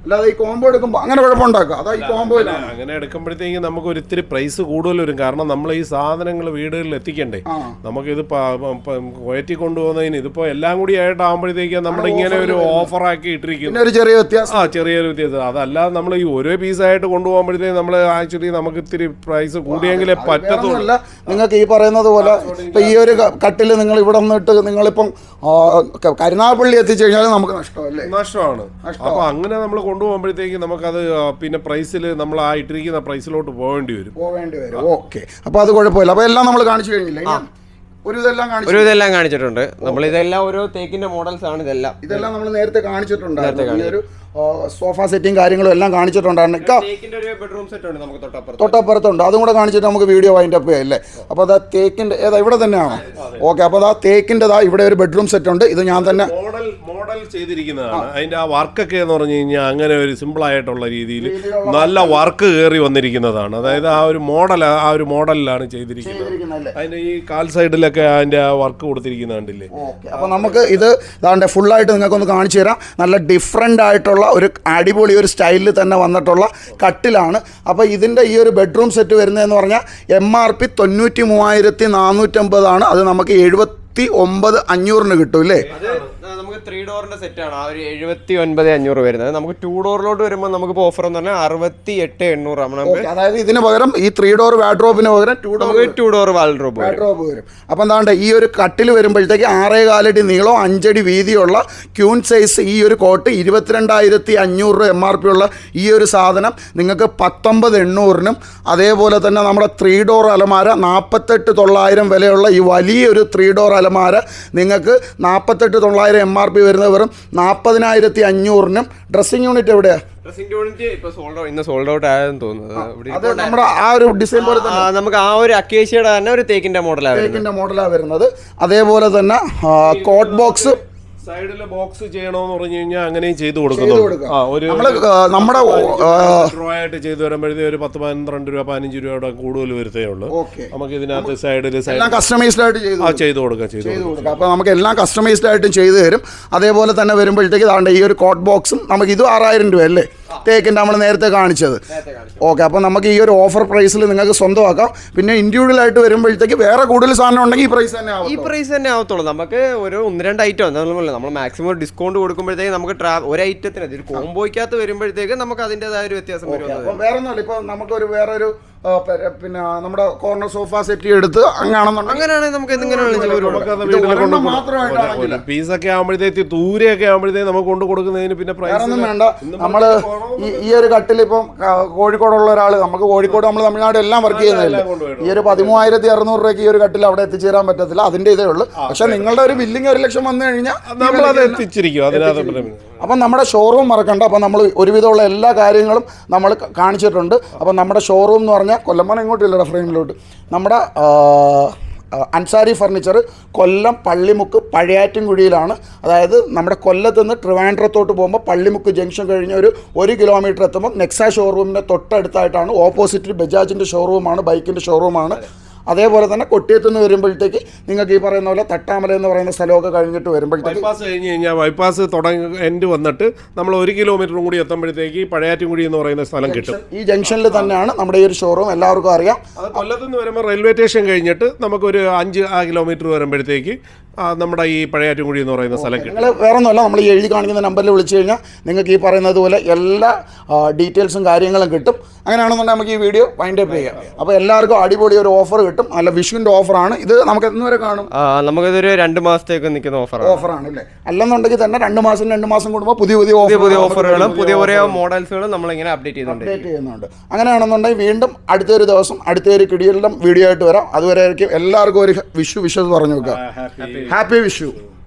Speaker 1: അല്ലാതെ ഈ കോംബോ എടുക്കുമ്പോൾ അങ്ങനെ കുഴപ്പമുണ്ടാക്കുക അതാ ഈ കോംബോയിലാണ്
Speaker 3: അങ്ങനെ എടുക്കുമ്പോഴത്തേക്ക് നമുക്ക് ഒരു ഇത്തിരി പ്രൈസ് കൂടുതൽ വരും കാരണം നമ്മൾ ഈ സാധനങ്ങൾ വീടുകളിൽ എത്തിക്കണ്ടേ നമുക്കിത് കയറ്റി കൊണ്ടുപോകുന്നതിന് ഇതിപ്പോ എല്ലാം കൂടി ആയിട്ടാകുമ്പോഴത്തേക്ക് നമ്മൾ ഇങ്ങനെ ഒരു ഓഫറാക്കി ഇട്ടിരിക്കുന്നു
Speaker 1: പിന്നെ ഒരു ചെറിയ വ്യത്യാസം
Speaker 3: ആ ചെറിയൊരു വ്യത്യാസം അതല്ലാതെ നമ്മൾ ഈ ഓരോ പീസായിട്ട് കൊണ്ടുപോകുമ്പോഴത്തേക്ക് നമ്മൾ ആക്ച്വലി നമുക്ക് ഇത്തിരി പ്രൈസ് കൂടിയെങ്കിലേ പറ്റത്തുള്ളൂ
Speaker 1: വേറൊന്നുമല്ല നിങ്ങൾക്ക് ഈ പറയുന്നത് പോലെ ഇപ്പൊ ഈ ഒരു കട്ടിൽ നിങ്ങൾ ഇവിടെ നിന്നിട്ട് നിങ്ങളിപ്പം ആ, ക- കരുനാഗപ്പള്ളി എത്തിച്ചു കഴിഞ്ഞാൽ നമുക്ക് നഷ്ടമല്ലേ
Speaker 3: നഷ്ടമാണ് അപ്പൊ അങ്ങനെ നമ്മൾ കൊണ്ടുപോകുമ്പോഴത്തേക്ക് നമുക്കത് ആ, പിന്നെ പ്രൈസിൽ നമ്മൾ ആ ഇട്ടിരിക്കുന്ന പ്രൈസിലോട്ട് പോകേണ്ടി വരും
Speaker 1: പോവേണ്ടി വരും ഓക്കെ അപ്പൊ അത് കുഴപ്പമില്ല അപ്പൊ എല്ലാം നമ്മൾ കാണിച്ചു കഴിഞ്ഞില്ല ഇനി ഒരു ഇതെല്ലാം കാണിച്ചു
Speaker 2: ഒരു ഇതെല്ലാം കാണിച്ചിട്ടുണ്ട് നമ്മൾ ഇതെല്ലാം ഓരോ തേക്കിന്റെ മോഡൽസ് ആണ് ഇതെല്ലാം
Speaker 1: ഇതെല്ലാം നമ്മൾ നേരത്തെ കാണിച്ചിട്ടുണ്ടായിരുന്നു ഈ ഒരു സോഫ സെറ്റിംഗ് കാര്യങ്ങളും എല്ലാം കാണിച്ചിട്ടുണ്ടായിരുന്നു ഇക്ക
Speaker 2: തേക്കിന്റെ ഒരു ബെഡ്റൂം സെറ്റ് ഉണ്ട് നമുക്ക് തൊട്ടപ്പുറത്ത്
Speaker 1: തൊട്ടപ്പുറത്തുണ്ട് അതും കൂടെ കാണിച്ചിട്ട് നമുക്ക് വീഡിയോ വൈൻഡ് അപ്പ് ചെയ്യാം അല്ലേ അപ്പോൾ അതാ തേക്കിൻ്റെ ഏതാ ഇവിടെ തന്നെയാണോ ഓക്കെ അപ്പോൾ അതാ തേക്കിൻ്റെതാ ഇവിടെ ഒരു ബെഡ്റൂം സെറ്റ് ഉണ്ട് ഇത് ഞാൻ തന്നെ
Speaker 3: മോഡൽ മോഡൽ ചെയ്തിരിക്കുന്നതാണ് അതിന്റെ ആ വർക്കൊക്കെ എന്ന് പറഞ്ഞു കഴിഞ്ഞാൽ അങ്ങനെ ഒരു സിമ്പിൾ ആയിട്ടുള്ള രീതിയിൽ നല്ല വർക്ക് കയറി വന്നിരിക്കുന്നതാണ് അതായത് ആ ഒരു മോഡൽ ആ ഒരു മോഡലിലാണ് ചെയ്തിരിക്കുന്നത്
Speaker 1: ചെയ്തിരിക്കുന്നതല്ലേ?
Speaker 3: അതിന്റെ ഈ കാൽ സൈഡിലൊക്കെ അതിന്റെ ആ വർക്ക് കൊടുത്തിരിക്കുന്ന കണ്ടില്ലേ
Speaker 1: ഓക്കെ അപ്പോൾ നമുക്ക് ഇത് ഇതാണ്ട് ഫുള്ളായിട്ട് നിങ്ങൾക്കൊന്ന് കാണിച്ചു തരാം നല്ല ഡിഫറെൻ്റ് ആയിട്ടുള്ള ഒരു അടിപൊളി ഒരു സ്റ്റൈലിൽ തന്നെ വന്നിട്ടുള്ള കട്ടിലാണ് അപ്പോൾ ഇതിൻ്റെ ഈ ഒരു ബെഡ്റൂം സെറ്റ് വരുന്നതെന്ന് പറഞ്ഞാൽ എം ആർ പി തൊണ്ണൂറ്റി മൂവായിരത്തി നാനൂറ്റമ്പതാണ് അത് നമുക്ക് എഴുപത്തി ഒമ്പത് അഞ്ഞൂറിന് കിട്ടും അല്ലേ
Speaker 2: അത് നമുക്ക് ത്രീ ഡോറിന്റെ സെറ്റ് ആണ് ആ ഒരു എഴുപത്തി ഒൻപത് അഞ്ഞൂറ് വരുന്നത് നമുക്ക് ടൂ ഡോറിലോട്ട് വരുമ്പോൾ നമുക്ക് ഓഫർ എന്ന് പറഞ്ഞാൽ അറുപത്തി എട്ട് എണ്ണൂറാണ് നമുക്ക്
Speaker 1: ഓക്കെ അതായത് ഇതിന് പകരം ഈ ത്രീ ഡോർ വാഡ്രോബിന് പകരം ടു ഡോർ
Speaker 2: നമുക്ക് ടൂ ഡോർ വാൾഡ്രോബ് വരും
Speaker 1: വാഡ്രോബ് വരും അപ്പം എന്താണ്ട് ഈ ഒരു കട്ടിൽ വരുമ്പോഴത്തേക്ക് ആറേ കാലടി നീളം അഞ്ചടി വീതിയുള്ള ക്യൂൺ സൈസ് ഈ ഒരു കോട്ട് ഇരുപത്തിരണ്ടായിരത്തി അഞ്ഞൂറ് രൂപ എം ആർ പി ഉള്ള ഈ ഒരു സാധനം നിങ്ങൾക്ക് പത്തൊമ്പത് എണ്ണൂറിനും അതേപോലെ തന്നെ നമ്മുടെ ത്രീ ഡോർ അലമാര നാൽപ്പത്തെട്ട് തൊള്ളായിരം വിലയുള്ള ഈ വലിയൊരു ത്രീ ഡോർ അലമാര നിങ്ങൾക്ക് നാൽപ്പത്തെട്ട് തൊള്ളായിരം എം ആർ പി വരുന്നത് വെറും നാൽപ്പതിനായിരത്തി അഞ്ഞൂറിനും ഡ്രസ്സിങ് യൂണിറ്റ് എവിടെയാണ്
Speaker 2: ഡ്രസ്സിംഗ് യൂണിറ്റ് ഇപ്പൊ സോൾഡ് ഔട്ട് ഇന്ന് സോൾഡ് ഔട്ട് ആയെന്ന് തോന്നുന്നത് ഇവിടെ
Speaker 1: അത് നമ്മുടെ ആ ഒരു ഡിസൈൻ പോലെ
Speaker 2: ആ, നമുക്ക് ആ ഒരു അക്കേഷ്യയുടെ തന്നെ ഒരു തേക്കിന്റെ മോഡലാണ് വരുന്നത്
Speaker 1: തേക്കിൻ്റെ മോഡലാണ് വരുന്നത് അതേപോലെ തന്നെ കോട്ട് ബോക്സ്
Speaker 3: സൈഡില് ബോക്സ് ചെയ്യണമെന്ന് പറഞ്ഞു കഴിഞ്ഞാൽ അങ്ങനെയും ചെയ്തു
Speaker 1: ചെയ്ത്
Speaker 3: കൊടുക്കുന്നുണ്ട്
Speaker 1: കൊടുക്കാം.
Speaker 3: ആ ഒരു
Speaker 1: നമ്മൾ നമ്മുടെ
Speaker 3: ഡ്രോ ആയിട്ട് ചെയ്തു വരുമ്പോഴത്തേക്ക് ഒരു പത്ത് പന്ത്രണ്ട് രൂപ പതിനഞ്ച് രൂപയുടെ കൂടുതൽ വരുത്തേ ഉള്ളൂ
Speaker 1: ഓക്കെ
Speaker 3: നമുക്ക് ഇതിനകത്ത് സൈഡിൽ
Speaker 1: എല്ലാം
Speaker 3: സൈഡ്
Speaker 1: കസ്റ്റമൈസ്ഡ് ആയിട്ട് ചെയ്തു
Speaker 3: ആ ചെയ്തു കൊടുക്കാം ചെയ്തു
Speaker 1: ചെയ്ത്
Speaker 3: കൊടുക്കാം
Speaker 1: കൊടുക്കാം അപ്പോൾ നമുക്ക് എല്ലാം കസ്റ്റമൈസ്ഡ് ആയിട്ടും ചെയ്തു തരും അതേപോലെ തന്നെ വരുമ്പോഴത്തേക്ക് താണ്ട ഈ ഒരു കോട്ട് ബോക്സും നമുക്ക് ഇത് ആറായിരം രൂപ അല്ലേ തേക്കിൻ്റെ നമ്മൾ നേരത്തെ കാണിച്ചത് ഓക്കെ അപ്പോൾ നമുക്ക് ഈ ഒരു ഓഫർ പ്രൈസിൽ നിങ്ങൾക്ക് സ്വന്തമാക്കാം പിന്നെ ഇൻഡിവിജ്വൽ ആയിട്ട് വരുമ്പോഴത്തേക്ക് വേറെ കൂടുതൽ സാധനം ഉണ്ടെങ്കിൽ ഈ പ്രൈസ് തന്നെ ആവും
Speaker 2: ഈ പ്രൈസ് തന്നെ ആവത്തുള്ളൂ നമുക്ക് ഒരു ഒന്ന് രണ്ട് ഐറ്റം നമ്മൾ മാക്സിമം ഒരു ഡിസ്കൗണ്ട് കൊടുക്കുമ്പോഴത്തേക്ക് നമുക്ക് ട്രാ ഒരു ഐറ്റത്തിന് ഒരു കോംബോയ്ക്കകത്ത് വരുമ്പോഴത്തേക്ക് നമുക്ക് അതിൻ്റെതായ ഒരു വ്യത്യാസം വരും
Speaker 1: അപ്പോൾ വേറെ ഒന്നുമില്ല ഇപ്പോൾ നമുക്കൊരു വേറൊരു ആ, പെ- പിന്നെ നമ്മുടെ കോർണർ സോഫ സെറ്റ് എടുത്ത് അങ്ങാണെന്നുണ്ടെങ്കിൽ
Speaker 2: അങ്ങനെയാണെങ്കിൽ നമുക്ക് എന്തെങ്കിലും വേണമെങ്കിലും ചെയ്തു കൊടുക്കാം.
Speaker 3: നമുക്കത്
Speaker 1: ഇത്
Speaker 3: വീട്ടിൽ
Speaker 1: ഒരെണ്ണം
Speaker 3: കൊണ്ട്
Speaker 1: മാത്രമായിട്ടാണെങ്കില്.
Speaker 3: പീസൊക്കെ ആകുമ്പോഴത്തേക്ക് ദൂരെയൊക്കെ ആകുമ്പോഴത്തേക്ക് നമുക്ക് കൊണ്ട് കൊടുക്കുന്നതിന് പിന്നെ
Speaker 1: വേറെ ഒന്നും
Speaker 3: പ്രൈസ്
Speaker 1: വേണ്ട നമ്മൾ ഈ ഈ ഒരു കട്ടിൽ ഇപ്പം ആ, കോഴിക്കോടുള്ള ഒരാൾ നമുക്ക് കോഴിക്കോട് നമ്മൾ തമിഴ്നാട് എല്ലാം വർക്ക് ചെയ്യുന്നില്ല
Speaker 3: എല്ലാം കൊണ്ടുപോയിട്ടുണ്ട്.
Speaker 1: ഈ ഒരു പതിമൂവായിരത്തി അറുന്നൂറ് രൂപയ്ക്ക് ഈ ഒരു കട്ടിൽ അവിടെ എത്തിച്ചേരാൻ പറ്റത്തില്ല അതിന്റെ ഇതേ ഉള്ളൂ പക്ഷെ നിങ്ങളുടെ ഒരു ബില്ലിംഗ് ഒരു ലക്ഷം വന്നു കഴിഞ്ഞാൽ
Speaker 3: നമ്മളത് എത്തിച്ചിരിക്കും അതിനകത്ത്
Speaker 1: അപ്പം നമ്മുടെ ഷോറൂം മറക്കണ്ട അപ്പം നമ്മൾ ഒരുവിധമുള്ള എല്ലാ കാര്യങ്ങളും നമ്മൾ ക- കാണിച്ചിട്ടുണ്ട് അപ്പം നമ്മുടെ ഷോറൂം എന്ന് പറഞ്ഞാൽ കൊല്ലമ്മൻ ഇങ്ങോട്ടില്ലടാ ഫ്രെയിമിലോട്ട് നമ്മുടെ ആ, ആ, അൻസാരി ഫർണിച്ചർ കൊല്ലം പള്ളിമുക്ക് പഴയാറ്റിൻകുഴിയിലാണ് അതായത് നമ്മുടെ കൊല്ലത്ത് നിന്ന് ട്രിവാൻഡ്രത്തോട്ട് പോകുമ്പോൾ പള്ളിമുക്ക് ജംഗ്ഷൻ കഴിഞ്ഞ് ഒരു ഒരു കിലോമീറ്റർ എത്തുമ്പോൾ നെക്സ ഷോറൂമിൻ്റെ തൊട്ടടുത്തായിട്ടാണ് ഓപ്പോസിറ്റ് ബജാജിൻ്റെ ഷോറൂമാണ് ബൈക്കിൻ്റെ ഷോറൂമാണ് അതേപോലെ തന്നെ കൊട്ടിയത്ത് നിന്ന് വരുമ്പോഴത്തേക്ക് നിങ്ങൾക്ക് ഈ പറയുന്ന പോലെ തട്ടാമല എന്ന് പറയുന്ന സ്ഥലമൊക്കെ കഴിഞ്ഞിട്ട് വരുമ്പോഴത്തേക്ക്
Speaker 3: ബൈപ്പാസ് കഴിഞ്ഞ് കഴിഞ്ഞാൽ ബൈപ്പാസ് തുടങ്ങി എൻഡ് വന്നിട്ട് നമ്മൾ ഒരു കിലോമീറ്ററും കൂടി എത്തുമ്പോഴത്തേക്ക് പഴയാറ്റുംകുടി എന്ന് പറയുന്ന സ്ഥലം കിട്ടും
Speaker 1: ഈ ജംഗ്ഷനിൽ തന്നെയാണ് നമ്മുടെ ഈ ഒരു ഷോറൂം എല്ലാവർക്കും അറിയാം
Speaker 3: അത് കൊല്ലത്ത് നിന്ന് വരുമ്പോൾ റെയിൽവേ സ്റ്റേഷൻ കഴിഞ്ഞിട്ട് നമുക്കൊരു അഞ്ച് ആ കിലോമീറ്റർ വരുമ്പോഴത്തേക്ക് ആ നമ്മുടെ ഈ പഴയാറ്റുംകുടി എന്ന് പറയുന്ന സ്ഥലം കിട്ടും
Speaker 1: നിങ്ങൾ വേറെ ഒന്നുമല്ല നമ്മൾ ഈ എഴുതി കാണിക്കുന്ന നമ്പറിൽ വിളിച്ചു കഴിഞ്ഞാൽ നിങ്ങൾക്ക് ഈ പറയുന്നത് പോലെ എല്ലാ ഡീറ്റെയിൽസും കാര്യങ്ങളും കിട്ടും അങ്ങനെയാണെന്നുണ്ടെങ്കിൽ നമുക്ക് ഈ വീഡിയോ വൈൻഡ് അപ്പ് ചെയ്യാം അപ്പോൾ എല്ലാവർക്കും അടിപൊളി ഒരു ഓഫർ കിട്ടും നല്ല വിഷുവിൻ്റെ ഓഫറാണ് ഇത് നമുക്ക് എന്ന് വരെ കാണും
Speaker 2: ആ നമുക്കിതൊരു രണ്ട് മാസത്തേക്ക് നിൽക്കുന്ന ഓഫറാണ്
Speaker 1: ഓഫറാണ് അല്ലേ അല്ലെന്നുണ്ടെങ്കിൽ തന്നെ രണ്ട് മാസം രണ്ട് മാസം കൂടുമ്പോൾ പുതിയ പുതിയ
Speaker 2: പുതിയ പുതിയ
Speaker 1: ഓഫർ
Speaker 2: ഓഫറുകളും പുതിയ പുതിയ മോഡൽസുകളും നമ്മളിങ്ങനെ അപ്ഡേറ്റ് ചെയ്തുകൊണ്ട്
Speaker 1: അപ്ഡേറ്റ് ചെയ്യുന്നുണ്ട് അങ്ങനെയാണെന്നുണ്ടെങ്കിൽ വീണ്ടും അടുത്തൊരു ദിവസം അടുത്തൊരു കിടിയെല്ലാം വീഡിയോ ആയിട്ട് വരാം അതുവരെ എല്ലാവർക്കും ഒരു വിഷു വിഷു എന്ന് പറഞ്ഞു വെക്കാം ഹാപ്പി വിഷു